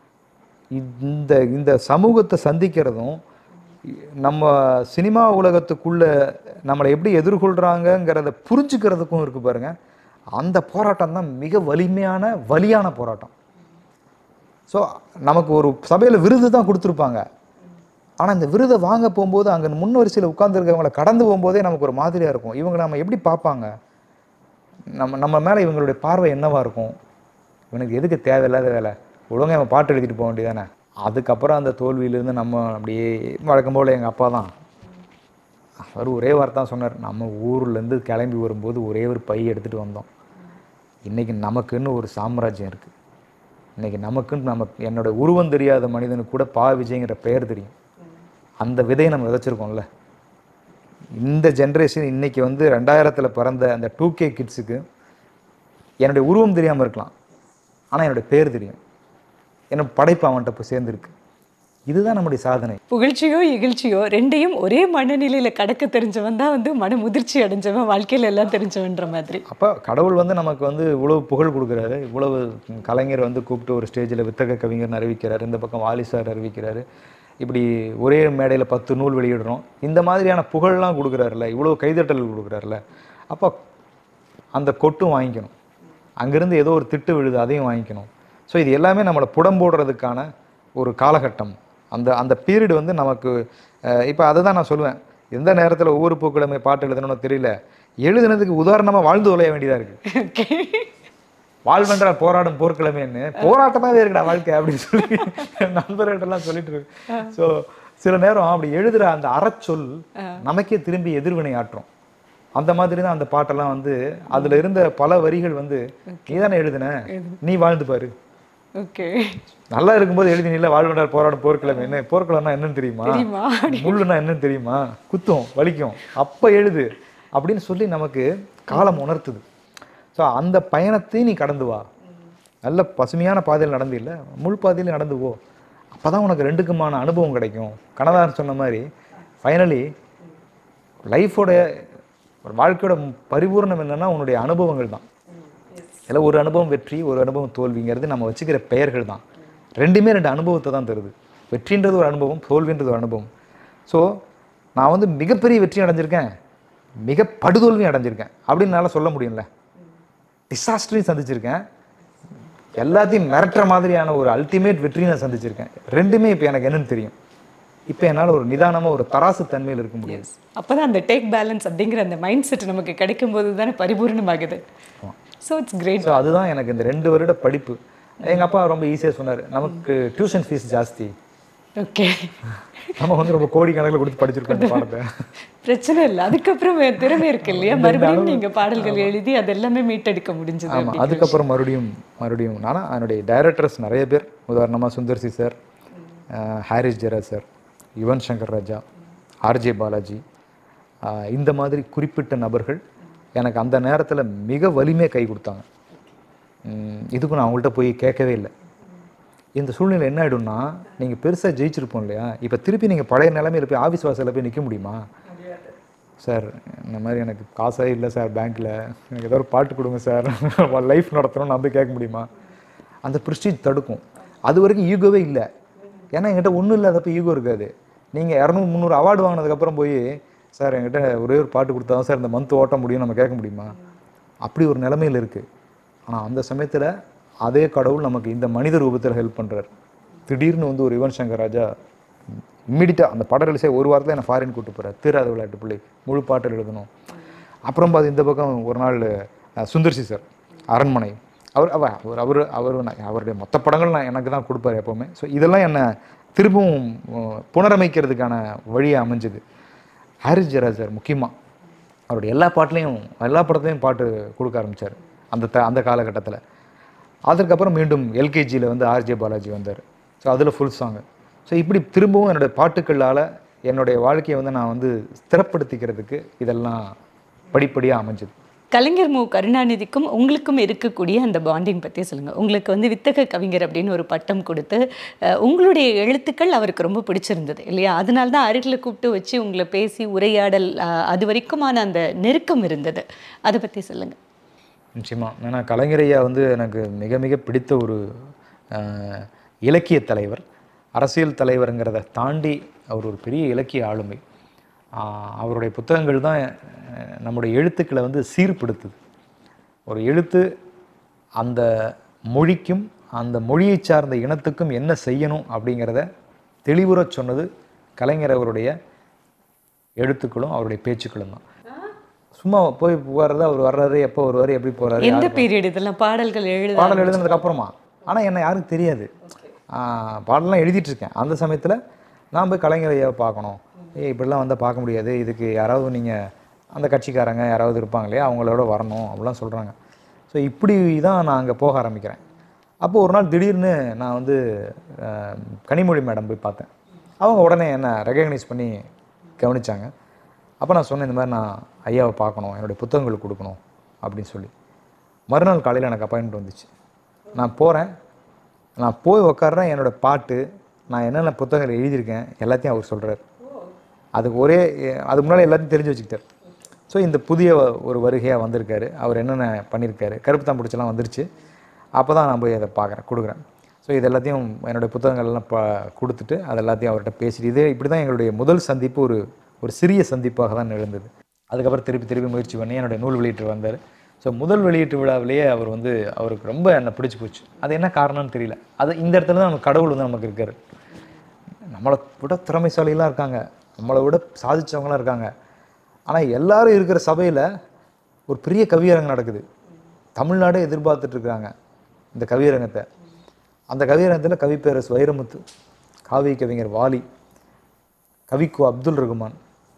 இந்த இந்த சமூகத்தை சந்திக்கிறதும் நம்ம சினிமா உலகத்துக்குள்ள நம்மளை எப்படி எதிர்கொள்கிறாங்கங்கிறத புரிஞ்சுக்கிறதுக்கும் இருக்கு பாருங்க அந்த போராட்டம் தான் மிக வலிமையான வலியான போராட்டம் ஸோ நமக்கு ஒரு சபையில் விருது தான் கொடுத்துருப்பாங்க ஆனால் இந்த விருதை வாங்க போகும்போது அங்கே முன் வரிசையில் உட்காந்துருக்கவங்களை கடந்து போகும்போதே நமக்கு ஒரு மாதிரியாக இருக்கும் இவங்க நம்ம எப்படி பார்ப்பாங்க நம்ம நம்ம மேலே இவங்களுடைய பார்வை என்னவா இருக்கும் இவனுக்கு எதுக்கு தேவையில்லாத வேலை ஒழுங்கா இவன் பாட்டு எழுதிட்டு போக வேண்டியதானே அதுக்கப்புறம் அந்த தோல்வியிலேருந்து நம்ம அப்படியே வழக்கம் போல் எங்கள் அப்பா தான் அவர் ஒரே வார்த்தை தான் சொன்னார் நம்ம ஊர்லேருந்து கிளம்பி வரும்போது ஒரே ஒரு பை எடுத்துகிட்டு வந்தோம் இன்றைக்கி நமக்குன்னு ஒரு சாம்ராஜ்யம் இருக்குது இன்றைக்கி நமக்குன்னு நம்ம என்னோட உருவம் தெரியாத மனிதனுக்கு கூட பா விஜய்ங்கிற பெயர் தெரியும் அந்த விதையை நம்ம விதைச்சிருக்கோம்ல இந்த ஜென்ரேஷன் இன்னைக்கு வந்து ரெண்டாயிரத்தில் பிறந்த அந்த டூ கே கிட்ஸுக்கு என்னுடைய உருவம் தெரியாமல் இருக்கலாம் ஆனால் என்னுடைய பேர் தெரியும் என்னோட படைப்பு அவன்கிட்ட போய் சேர்ந்துருக்கு இதுதான் நம்முடைய சாதனை புகழ்ச்சியோ இகழ்ச்சியோ ரெண்டையும் ஒரே மனநிலையில கடக்க தெரிஞ்சவன் தான் வந்து மன முதிர்ச்சி அடைஞ்சவன் வாழ்க்கையில எல்லாம் தெரிஞ்சவன்ற மாதிரி அப்போ கடவுள் வந்து நமக்கு வந்து இவ்வளவு புகழ் கொடுக்குறாரு இவ்வளவு கலைஞர் வந்து கூப்பிட்டு ஒரு ஸ்டேஜில் வித்தக கவிஞர்னு அறிவிக்கிறாரு இந்த பக்கம் வாலி சார் அறிவிக்கிறாரு இப்படி ஒரே மேடையில் பத்து நூல் வெளியிடுறோம் இந்த மாதிரியான புகழ்லாம் கொடுக்குறாருல இவ்வளோ கைதட்டல் கொடுக்குறாருல அப்போ அந்த கொட்டும் வாங்கிக்கணும் அங்கேருந்து ஏதோ ஒரு திட்டு விழுது அதையும் வாங்கிக்கணும் ஸோ இது எல்லாமே நம்மளை புடம்போடுறதுக்கான ஒரு காலகட்டம் அந்த அந்த பீரியட் வந்து நமக்கு இப்போ அதை தான் நான் சொல்லுவேன் எந்த நேரத்தில் ஒவ்வொரு பூக்கிழமை பாட்டு எழுதணும்னு தெரியல எழுதுனதுக்கு உதாரணமாக வாழ்ந்து தொலைய வேண்டியதாக இருக்குது வாழ்வென்றால் போராடும் போர்க்கிழமைன்னு போராட்டமாவே இருக்குடா வாழ்க்கை அப்படின்னு சொல்லி என் நண்பர்கள்ட்டெல்லாம் சொல்லிட்டு இருக்கு ஸோ சில நேரம் அப்படி எழுதுற அந்த அறச்சொல் நமக்கே திரும்பி எதிர்வினை ஆற்றும் அந்த மாதிரி தான் அந்த பாட்டெல்லாம் வந்து அதுல இருந்த பல வரிகள் வந்து நீ தானே எழுதுன நீ வாழ்ந்து பாரு ஓகே நல்லா இருக்கும்போது எழுதி நீல வாழ்வென்றால் போராடும் போர்க்கிழமை என்ன போர்க்கிழமைனா என்னன்னு தெரியுமா தெரியுமா? முள்ளுனா என்னன்னு தெரியுமா குத்தும் வலிக்கும் அப்ப எழுது அப்படின்னு சொல்லி நமக்கு காலம் உணர்த்துது ஸோ அந்த பயணத்தை நீ கடந்து வா நல்ல பசுமையான பாதையில் நடந்து இல்லை முள் பாதையில் நடந்து போ அப்பதான் உனக்கு ரெண்டுக்குமான அனுபவம் கிடைக்கும் கனதாரன் சொன்ன மாதிரி ஃபைனலி லைஃபோட ஒரு வாழ்க்கையோட பரிபூர்ணம் என்னன்னா உன்னுடைய அனுபவங்கள் தான் இதில் ஒரு அனுபவம் வெற்றி ஒரு அனுபவம் தோல்விங்கிறது நம்ம வச்சுக்கிற பெயர்கள் தான் ரெண்டுமே ரெண்டு அனுபவத்தை தான் தருது வெற்றின்றது ஒரு அனுபவம் தோல்வின்றது ஒரு அனுபவம் ஸோ நான் வந்து மிகப்பெரிய வெற்றி அடைஞ்சிருக்கேன் மிக படுதோல்வியும் அடைஞ்சிருக்கேன் அப்படின்னு என்னால் சொல்ல முடியும்ல டிசாஸ்டரையும் சந்திச்சிருக்கேன் எல்லாத்தையும் மிரட்டுற மாதிரியான ஒரு அல்டிமேட் வெற்றியும் நான் சந்திச்சிருக்கேன் ரெண்டுமே இப்போ எனக்கு என்னன்னு தெரியும் இப்போ என்னால் ஒரு நிதானமாக ஒரு தராசு தன்மையில் இருக்க முடியாது அப்பதான் அந்த டேக் பேலன்ஸ் அப்படிங்கிற அந்த மைண்ட் செட் நமக்கு கிடைக்கும் போது தானே பரிபூர்ணமாகுது ஸோ இட்ஸ் கிரேட் ஸோ அதுதான் எனக்கு இந்த ரெண்டு வருட படிப்பு எங்கள் அப்பா ரொம்ப ஈஸியாக சொன்னார் நமக்கு டியூஷன் ஃபீஸ் ஜாஸ்தி ஓகே நம்ம வந்து ரொம்ப கோடி கணக்கில் கொடுத்து படிச்சிருக்கோம் இந்த பாடத்தை பிரச்சனை இல்லை அதுக்கப்புறம் வேற திறமை இருக்கு இல்லையா மறுபடியும் நீங்க பாடல்கள் எழுதி அது எல்லாமே மீட்டெடுக்க முடிஞ்சது ஆமாம் அதுக்கப்புறம் மறுபடியும் மறுபடியும் நானா என்னுடைய டைரக்டர்ஸ் நிறைய பேர் உதாரணமாக சுந்தர்சி சார் அஹ், ஹாரிஸ் ஜெரா சார் யுவன் சங்கர் ராஜா ஆர்ஜே பாலாஜி அஹ், இந்த மாதிரி குறிப்பிட்ட நபர்கள் எனக்கு அந்த நேரத்தில் மிக வலிமையை கை கொடுத்தாங்க உம், இதுக்கும் நான் அவங்கள்ட்ட போய் கேட்கவே இல்லை இந்த சூழ்நிலை என்ன ஆகிடும்னா நீங்கள் பெருசாக ஜெயிச்சிருப்போம் இல்லையா இப்போ திருப்பி நீங்கள் பழைய நிலைமையில போய் ஆஃபீஸ் வாசலில் போய் நிற்க முடியுமா சார் இந்த மாதிரி எனக்கு காசே இல்லை சார் பேங்க்கில் எனக்கு ஏதோ ஒரு பாட்டு கொடுங்க சார் லைஃப் நடத்தணும் நான் போய் கேட்க முடியுமா அந்த ப்ரிஸ்டீஜ் தடுக்கும் அது வரைக்கும் ஈகோவே இல்லை ஏன்னா என்கிட்ட ஒன்றும் இல்லாதப்ப ஈகோ இருக்காது நீங்கள் இரநூறு முந்நூறு அவார்டு வாங்கினதுக்கப்புறம் போய் சார் என்கிட்ட ஒரே ஒரு பாட்டு கொடுத்தா தான் சார் இந்த மந்த் ஓட்ட முடியும் நம்ம கேட்க முடியுமா அப்படி ஒரு நிலைமையில் இருக்குது ஆனால் அந்த சமயத்தில் அதே கடவுள் நமக்கு இந்த மனித ரூபத்தில் ஹெல்ப் பண்ணுறார் திடீர்னு வந்து ஒரு யுவன் சங்கர் ராஜா இம்மிடியட்டாக அந்த படம் ரிலீஸே ஒரு வாரத்தில் என்னை ஃபாரின் கூட்டு போகிறார் தீராத விளையாட்டு பிள்ளை முழு பாட்டில் எழுதணும் அப்புறம் பார்த்து இந்த பக்கம் ஒரு நாள் அஹ், சுந்தர்சி சார் அரண்மனை அவர் அவர் அவர் அவர் அவர் நான் அவருடைய மொத்த படங்கள் நான் எனக்கு தான் கொடுப்பார் எப்போவுமே ஸோ இதெல்லாம் என்னை திரும்பவும் அஹ், புனரமைக்கிறதுக்கான வழியை அமைஞ்சுது ஹாரிஸ் ஜெரா சார் முக்கியமாக அவருடைய எல்லா பாட்டுலேயும் எல்லா படத்துலையும் பாட்டு கொடுக்க ஆரம்பித்தார் அந்த த அந்த காலகட்டத்தில் அதற்கப்புறம் மீண்டும் எல்கேஜியில் வந்து ஆர்ஜே பாலாஜி வந்தார் ஸோ அதில் ஃபுல் சாங்கு ஸோ இப்படி திரும்பவும் என்னுடைய பாட்டுக்களால் என்னுடைய வாழ்க்கையை வந்து நான் வந்து ஸ்திரப்படுத்திக்கிறதுக்கு இதெல்லாம் படிப்படியாக அமைஞ்சது கலைஞர் மு கருணாநிதிக்கும் உங்களுக்கும் இருக்கக்கூடிய அந்த பாண்டிங் பற்றி சொல்லுங்கள் உங்களுக்கு வந்து வித்தக கவிஞர் அப்படின்னு ஒரு பட்டம் கொடுத்து அஹ், உங்களுடைய எழுத்துக்கள் அவருக்கு ரொம்ப பிடிச்சிருந்தது இல்லையா அதனால தான் அருகில் கூப்பிட்டு வச்சு உங்களை பேசி உரையாடல் அஹ், அது வரைக்குமான அந்த நெருக்கம் இருந்தது அதை பற்றி சொல்லுங்கள் நிச்சயமாக ஏன்னா கலைஞரையா வந்து எனக்கு மிக மிக பிடித்த ஒரு அஹ், இலக்கிய தலைவர் அரசியல் தலைவருங்கிறத தாண்டி அவர் ஒரு பெரிய இலக்கிய ஆளுமை ஆஹ், அவருடைய புத்தகங்கள் தான் அஹ், நம்முடைய எழுத்துக்களை வந்து சீர்படுத்துது ஒரு எழுத்து அந்த மொழிக்கும் அந்த மொழியை சார்ந்த இனத்துக்கும் என்ன செய்யணும் அப்படிங்கிறத தெளிவுறச் சொன்னது கலைஞர் அவருடைய எழுத்துக்களும் அவருடைய பேச்சுக்களும் தான் சும்மா போய் வர்றது அவர் வர்றாரு எப்போ வருவார் எப்படி போறாரு எந்த பீரியட் இதெல்லாம் பாடல்கள் எழுத பாடல் எழுதுனதுக்கு அப்புறமா ஆனால் என்ன யாருக்கும் தெரியாது ஆஹ் பாடலாம் எழுதிட்டு இருக்கேன் அந்த சமயத்தில் நான் போய் கலைஞர் ஐயாவை பார்க்கணும் ஏய் இப்படிலாம் வந்தால் பார்க்க முடியாது இதுக்கு யாராவது நீங்கள் அந்த கட்சிக்காரங்க யாராவது இருப்பாங்க இல்லையா அவங்களோட வரணும் அப்படிலாம் சொல்கிறாங்க ஸோ இப்படி தான் நான் அங்கே போக ஆரம்பிக்கிறேன் அப்போ ஒரு நாள் திடீர்னு நான் வந்து ஆஹ், கனிமொழி மேடம் போய் பார்த்தேன் அவங்க உடனே என்னை ரெகக்னைஸ் பண்ணி கவனிச்சாங்க அப்போ நான் சொன்னேன் இந்த மாதிரி நான் ஐயாவை பார்க்கணும் என்னுடைய புத்தகங்கள் கொடுக்கணும் அப்படின்னு சொல்லி மறுநாள் காலையில் எனக்கு அப்பாயின்மெண்ட் வந்துச்சு நான் போகிறேன் நான் போய் உக்காடுறேன் என்னோடய பாட்டு நான் என்னென்ன புத்தகங்கள் எழுதியிருக்கேன் எல்லாத்தையும் அவர் சொல்கிறார் அதுக்கு ஒரே அதுக்கு முன்னாடி எல்லாத்தையும் தெரிஞ்சு வச்சுக்கிட்டார் ஸோ இந்த புதிய ஒரு வருகையாக வந்திருக்காரு அவர் என்னென்ன பண்ணியிருக்காரு கருப்பு தான் பிடிச்சலாம் வந்துருச்சு அப்போ தான் நான் போய் அதை பார்க்குறேன் கொடுக்குறேன் ஸோ இது எல்லாத்தையும் என்னுடைய புத்தகங்கள் எல்லாம் ப கொடுத்துட்டு அது எல்லாத்தையும் அவர்கிட்ட பேசிட்டு இது இப்படி தான் எங்களுடைய முதல் சந்திப்பு ஒரு ஒரு சிறிய சந்திப்பாக தான் நிகழ்ந்தது அதுக்கப்புறம் திருப்பி திருப்பி முயற்சி பண்ணி என்னுடைய நூல் வெளியீட்டு வந்தார் ஸோ முதல் வெளியீட்டு விழாவிலேயே அவர் வந்து அவருக்கு ரொம்ப என்னை பிடிச்சி போச்சு அது என்ன காரணம்னு தெரியல அது இந்த இடத்துல தான் நம்ம கடவுள் வந்து நமக்கு இருக்கார் நம்மளை விட திறமைசாலிலாம் இருக்காங்க நம்மளை விட சாதிச்சவங்களாம் இருக்காங்க ஆனால் எல்லாரும் இருக்கிற சபையில் ஒரு பெரிய கவியரங்கம் நடக்குது தமிழ்நாடே எதிர்பார்த்துட்டு இருக்காங்க இந்த கவியரங்கத்தை அந்த கவியரங்கத்தில் கவிப்பேரரசு வைரமுத்து காவி கவிஞர் வாலி கவிக்கு அப்துல் ரகுமான்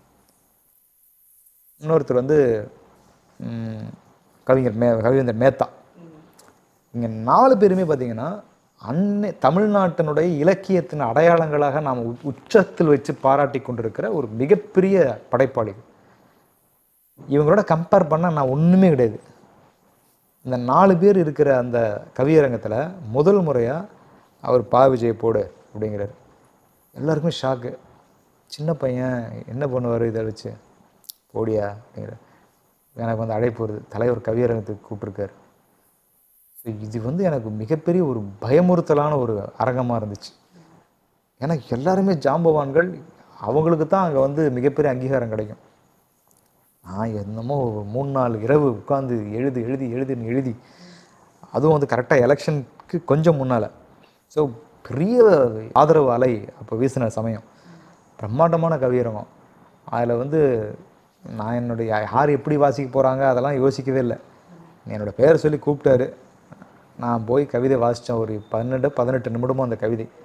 இன்னொருத்தர் வந்து ம், கவிஞர் மே கவிஞர் மேத்தா இங்கே நாலு பேருமே பார்த்தீங்கன்னா அன்னை தமிழ்நாட்டினுடைய இலக்கியத்தின் அடையாளங்களாக நாம் உ- உச்சத்தில் வச்சு பாராட்டி கொண்டிருக்கிற ஒரு மிகப்பெரிய படைப்பாளிகள் இவங்களோட கம்பேர் பண்ணால் நான் ஒன்றுமே கிடையாது இந்த நாலு பேர் இருக்கிற அந்த கவியரங்கத்தில் முதல் முறையாக அவர் பா விஜய் போடு அப்படிங்கிறார் எல்லாருக்குமே ஷாக்கு சின்ன பையன் என்ன பண்ணுவார் இதை வச்சு போடியா அப்படிங்கிற எனக்கு வந்து அழைப்பு வருது தலைவர் கவியரங்கத்துக்கு கூப்பிட்ருக்காரு ஸோ இது வந்து எனக்கு மிகப்பெரிய ஒரு பயமுறுத்தலான ஒரு அரங்கமாக இருந்துச்சு ஏன்னா எல்லாருமே ஜாம்பவான்கள் அவங்களுக்கு தான் அங்கே வந்து மிகப்பெரிய அங்கீகாரம் கிடைக்கும் நான் என்னமோ ஒரு மூணு நாலு இரவு உட்காந்து எழுதி எழுதி எழுதின்னு எழுதி அதுவும் வந்து கரெக்டாக எலெக்ஷனுக்கு கொஞ்சம் முன்னால் ஸோ பெரிய ஆதரவு அலை அப்போ வீசின சமயம் பிரம்மாண்டமான கவியரங்கம் அதில் வந்து நான் என்னுடைய யார் எப்படி வாசிக்க போகிறாங்க அதெல்லாம் யோசிக்கவே இல்லை என்னோடய பேர் சொல்லி கூப்பிட்டாரு நான் போய் கவிதை வாசித்தேன் ஒரு பன்னெண்டு பதினெட்டு நிமிடமும் அந்த கவிதை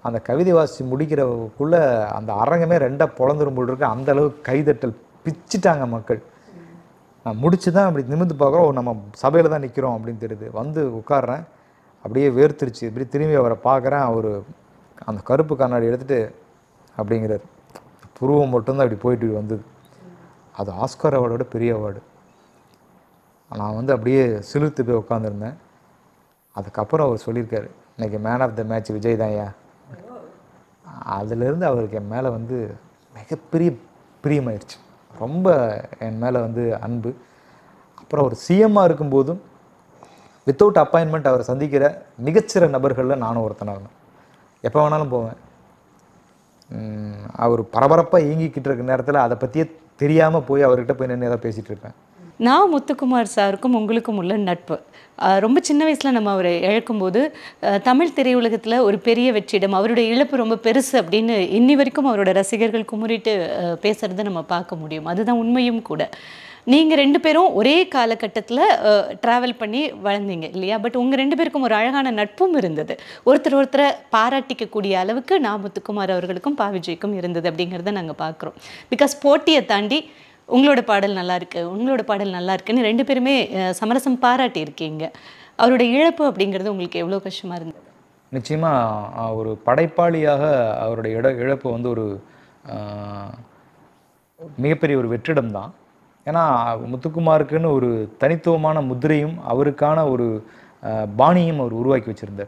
அந்த கவிதை வாசி முடிக்கிறக்குள்ள அந்த அரங்கமே ரெண்டாக பொழந்துரும் போல் இருக்கு அந்த அளவுக்கு கைதட்டல் பிச்சிட்டாங்க மக்கள் நான் முடிச்சு தான் அப்படி நிமிர்ந்து பார்க்குறோம் ஓ, நம்ம சபையில் தான் நிற்கிறோம் அப்படின்னு தெரியுது வந்து உட்கார்றேன் அப்படியே வேர்த்துருச்சு இப்படி திரும்பி அவரை பார்க்குறேன் அவர் அந்த கருப்பு கண்ணாடி எடுத்துட்டு அப்படிங்கிறார் புருவம் மட்டும்தான் அப்படி போயிட்டு வந்தது அது ஆஸ்கார் அவார்டோட பெரிய அவார்டு நான் வந்து அப்படியே சிலிர்த்து போய் உட்காந்துருந்தேன் அதுக்கப்புறம் அவர் சொல்லியிருக்காரு இன்னைக்கு man of the match Vijay தான்யா அதுலேருந்து அவருக்கு என் மேலே வந்து மிகப்பெரிய பிரியமாயிருச்சு ரொம்ப என் மேலே வந்து அன்பு அப்புறம் ஒரு சிஎம்மாக இருக்கும்போதும் வித்தவுட் அப்பாயின்மெண்ட் அவரை சந்திக்கிற மிகச்சிற நபர்களில் நானும் ஒருத்தனாக இருந்தேன் எப்போ வேணாலும் போவேன் உம், அவர் பரபரப்பாக இயங்கிக்கிட்டு இருக்க நேரத்தில் அதை பற்றியே தெரியாமல் போய் அவர்கிட்ட போய் நின்று ஏதாவது பேசிகிட்டு இருப்பேன் நான் முத்துக்குமார் சாருக்கும் உங்களுக்கும் உள்ள நட்பு ஆஹ் ரொம்ப சின்ன வயசில் நம்ம அவரை இழக்கும்போது ஆஹ் தமிழ் திரையுலகத்தில் ஒரு பெரிய வெற்றிடம் அவருடைய இழப்பு ரொம்ப பெருசு அப்படின்னு இன்னி வரைக்கும் அவரோட ரசிகர்கள் குமுறிட்டு ஆஹ் பேசுறதை நம்ம பார்க்க முடியும் அதுதான் உண்மையும் கூட நீங்கள் ரெண்டு பேரும் ஒரே காலகட்டத்தில் ட்ராவல் பண்ணி வளர்ந்தீங்க இல்லையா பட் உங்கள் ரெண்டு பேருக்கும் ஒரு அழகான நட்பும் இருந்தது ஒருத்தர் ஒருத்தரை பாராட்டிக்கக்கூடிய அளவுக்கு நான் முத்துக்குமார் அவர்களுக்கும் பா விஜய்க்கும் இருந்தது அப்படிங்கிறத நாங்கள் பார்க்குறோம் பிகாஸ் போட்டியை தாண்டி உங்களோட பாடல் நல்லா இருக்கு உங்களோட பாடல் நல்லா இருக்குன்னு ரெண்டு பேருமே அஹ், சமரசம் பாராட்டி இருக்கீங்க அவரோட இழப்பு அப்படிங்கிறது உங்களுக்கு எவ்வளோ கஷ்டமா இருந்தது நிச்சயமாக ஒரு படைப்பாளியாக அவருடைய இட இழப்பு வந்து ஒரு ஆஹ், மிகப்பெரிய ஒரு வெற்றிடம் தான் ஏன்னா முத்துக்குமாருக்குன்னு ஒரு தனித்துவமான முத்திரையும் அவருக்கான ஒரு ஆஹ், பாணியும் அவர் உருவாக்கி வச்சுருந்தார்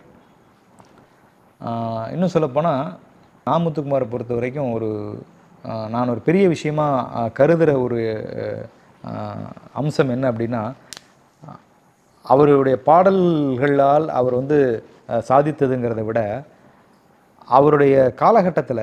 ஆஹ், இன்னும் சொல்லப்போனால் நான் முத்துக்குமாரை பொறுத்த வரைக்கும் ஒரு ஆஹ், நான் ஒரு பெரிய விஷயமா ஆஹ், கருதுகிற ஒரு ஆஹ், அம்சம் என்ன அப்படின்னா அவருடைய பாடல்களால் அவர் வந்து அஹ், சாதித்ததுங்கிறத விட அவருடைய காலகட்டத்தில்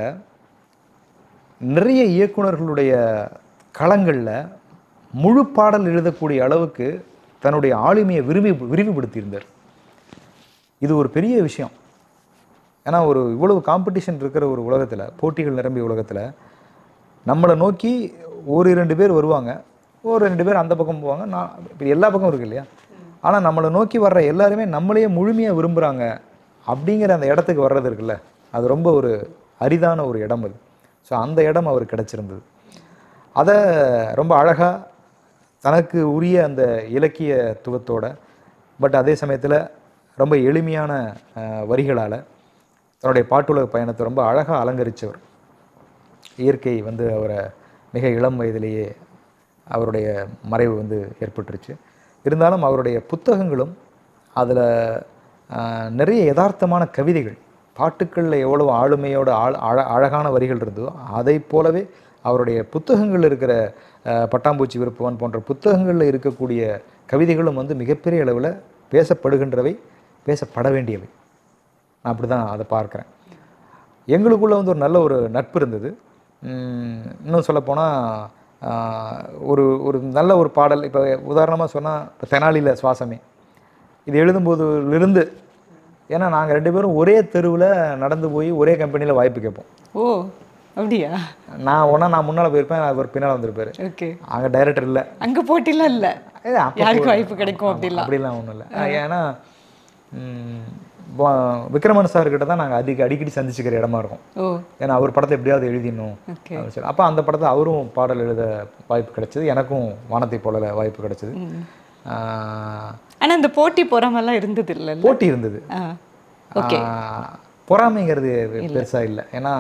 நிறைய இயக்குனர்களுடைய களங்களில் முழு பாடல் எழுதக்கூடிய அளவுக்கு தன்னுடைய ஆளுமையை விரும்பி விரிவுபடுத்தியிருந்தார் இது ஒரு பெரிய விஷயம் ஏன்னா ஒரு இவ்வளவு காம்படிஷன் இருக்கிற ஒரு உலகத்தில் போட்டிகள் நிரம்பிய உலகத்தில் நம்மளை நோக்கி ஒரு இரண்டு பேர் வருவாங்க ஒரு ரெண்டு பேர் அந்த பக்கம் போவாங்க நான் இப்போ எல்லா பக்கம் இருக்கு இல்லையா ஆனால் நம்மளை நோக்கி வர்ற எல்லாருமே நம்மளையே முழுமையாக விரும்புகிறாங்க அப்படிங்கிற அந்த இடத்துக்கு வர்றது இருக்குல்ல அது ரொம்ப ஒரு அரிதான ஒரு இடம் அது ஸோ அந்த இடம் அவருக்கு கிடச்சிருந்தது அதை ரொம்ப அழகாக தனக்கு உரிய அந்த இலக்கியத்துவத்தோட பட் அதே சமயத்தில் ரொம்ப எளிமையான வரிகளால் தன்னுடைய பாட்டுலக பயணத்தை ரொம்ப அழகாக அலங்கரித்தவர் இயற்கை வந்து அவரை மிக இளம் வயதிலேயே அவருடைய மறைவு வந்து ஏற்பட்டுருச்சு இருந்தாலும் அவருடைய புத்தகங்களும் அதில் நிறைய யதார்த்தமான கவிதைகள் பாட்டுக்களில் எவ்வளவு ஆளுமையோட ஆழ அழ- அழகான வரிகள் இருந்ததோ அதை போலவே அவருடைய புத்தகங்கள் இருக்கிற அஹ், பட்டாம்பூச்சி விருப்பவன் போன்ற புத்தகங்களில் இருக்கக்கூடிய கவிதைகளும் வந்து மிகப்பெரிய அளவில் பேசப்படுகின்றவை பேசப்பட வேண்டியவை நான் அப்படி தான் அதை பார்க்குறேன் எங்களுக்குள்ள வந்து ஒரு நல்ல ஒரு நட்பு இருந்தது உம், இன்னும் சொல்லப்போனால் ஒரு ஒரு நல்ல ஒரு பாடல் இப்போ உதாரணமாக சொன்னால் இப்போ தெனாலியில் சுவாசமே இது எழுதும்போதுலேருந்து ஏன்னா நாங்கள் ரெண்டு பேரும் ஒரே தெருவில் நடந்து போய் ஒரே கம்பெனியில் வாய்ப்பு கேட்போம் ஓ அப்படியா நான் ஒன்றா நான் முன்னால் போயிருப்பேன் அவர் பின்னால் வந்திருப்பாரு ஓகே அங்கே டைரக்டர் இல்லை அங்க போட்டிலாம் இல்ல ஏய், அப்ப யாருக்கு போ- வாய்ப்பு கிடைக்கும் ஆமா, அப்படிலாம் அப்படிலாம் ஒன்றும் இல்லை ஏன்னா ம், வ- விக்ரமன் சார் கிட்ட தான் நாங்கள் அதிக அடிக்கடி சந்திச்சுக்கிற இடமா இருக்கும் ஓ ஏன்னா அவர் படத்தை எப்படியாவது எழுதிடணும் ஓகே அப்படின்னு சொல்லி அப்போ அந்த படத்தை அவரும் பாடல் எழுத வாய்ப்பு கிடைச்சது எனக்கும் வானத்தை போல வாய்ப்பு கிடைச்சது ஆஹ், ஆனா இந்த போட்டி பொறாமலாம் இருந்தது இல்ல போட்டி இருந்தது ஓகே ஆஹ், பொறாமைங்கிறது பெருசா இல்லை ஏன்னா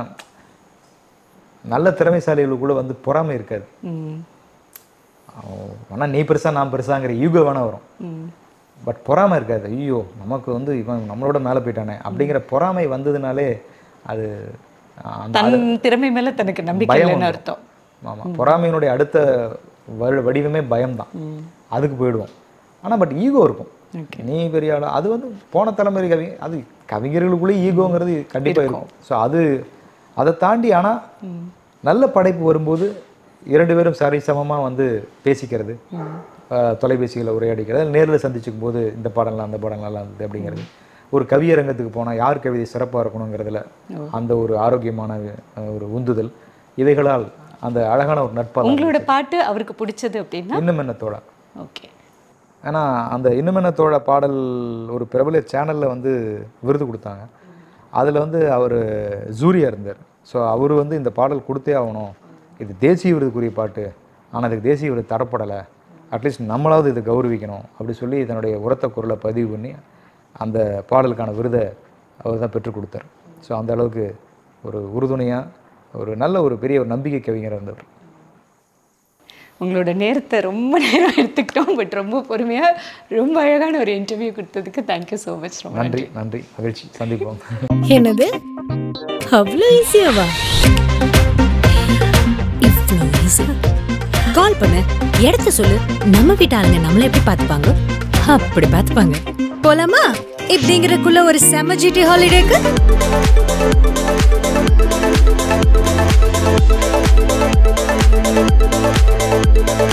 நல்ல திறமைசாலிகளுக்குள்ள வந்து பொறாமை இருக்காது ம் ஆனால் நீ பெருசா நான் பெருசாங்கிற ஈகோ வேணா வரும் ம் பட் பொறாமை இருக்காது ஐயோ நமக்கு வந்து இவன் நம்மளோட மேலே போயிட்டானே அப்படிங்கிற பொறாமை வந்ததுனாலே அது ஆஹ், அந்த தன் திறமை மேல தனக்கு நம்பிக்கை பயம் இல்லைன்னு வந்துரும். அர்த்தம் ஆமாம் பொறாமையினுடைய அடுத்த வ- வடிவமே பயம்தான் அதுக்கு போயிடுவோம் ஆனால் பட் ஈகோ இருக்கும் நீ பெரிய ஆளா அது வந்து போன தலைமுறை கவி அது கவிஞர்களுக்குள்ளே ஈகோங்கிறது கண்டிப்பாக இருக்கும் ஸோ அது அதை தாண்டி ஆனால் நல்ல படைப்பு வரும்போது இரண்டு பேரும் சரிசமமாக வந்து பேசிக்கிறது அஹ், தொலைபேசியில் உரையாடிக்கிறது நேரில் சந்திச்சுக்கும் போது இந்த பாடலாம் அந்த பாடம் நல்லா இருந்தது அப்படிங்கிறது ஒரு கவியரங்கத்துக்கு போனால் யார் கவிதை சிறப்பாக இருக்கணுங்கிறதுல அந்த ஒரு ஆரோக்கியமான அஹ், ஒரு உந்துதல் இவைகளால் அந்த அழகான ஒரு நட்பாக உங்களோட பாட்டு அவருக்கு பிடிச்சது அப்படின்னா இன்னும் என்னத்தோட ஓகே ஏன்னா அந்த இன்னும் என்னத்தோட பாடல் ஒரு பிரபல சேனலில் வந்து விருது கொடுத்தாங்க அதில் வந்து அவர் ஜூரியா இருந்தார் ஸோ அவர் வந்து இந்த பாடல் கொடுத்தே ஆகணும் இது தேசிய விருதுக்குரிய பாட்டு ஆனால் அதுக்கு தேசிய விருது தரப்படலை அட்லீஸ்ட் நம்மளாவது இதை கௌரவிக்கணும் அப்படி சொல்லி தன்னுடைய உரத்த குரலை பதிவு பண்ணி அந்த பாடலுக்கான விருதை அவர் தான் பெற்றுக் கொடுத்தார் ஸோ அந்த அளவுக்கு ஒரு உறுதுணையாக ஒரு நல்ல ஒரு பெரிய ஒரு நம்பிக்கை கவிஞராக இருந்தவர் உங்களோட நேரத்தை ரொம்ப நேரம் எடுத்துக்கிட்டோம் பட் ரொம்ப பொறுமையாக ரொம்ப அழகான ஒரு இன்டர்வியூ கொடுத்ததுக்கு தேங்க்யூ ஸோ மச் ரொம்ப நன்றி நன்றி மகிழ்ச்சி சந்திப்போம் என்னது அவ்வளோ ஈஸியாவா இவ்வளோ ஈஸியா கால் பண்ணு இடத்த சொல்லு நம்ம வீட்டு ஆளுங்க நம்மள எப்படி பார்த்துப்பாங்க அப்படி பார்த்துப்பாங்க போலாமா இப்படிங்கிறக்குள்ள ஒரு செம ஜிடி ஹாலிடேக்கு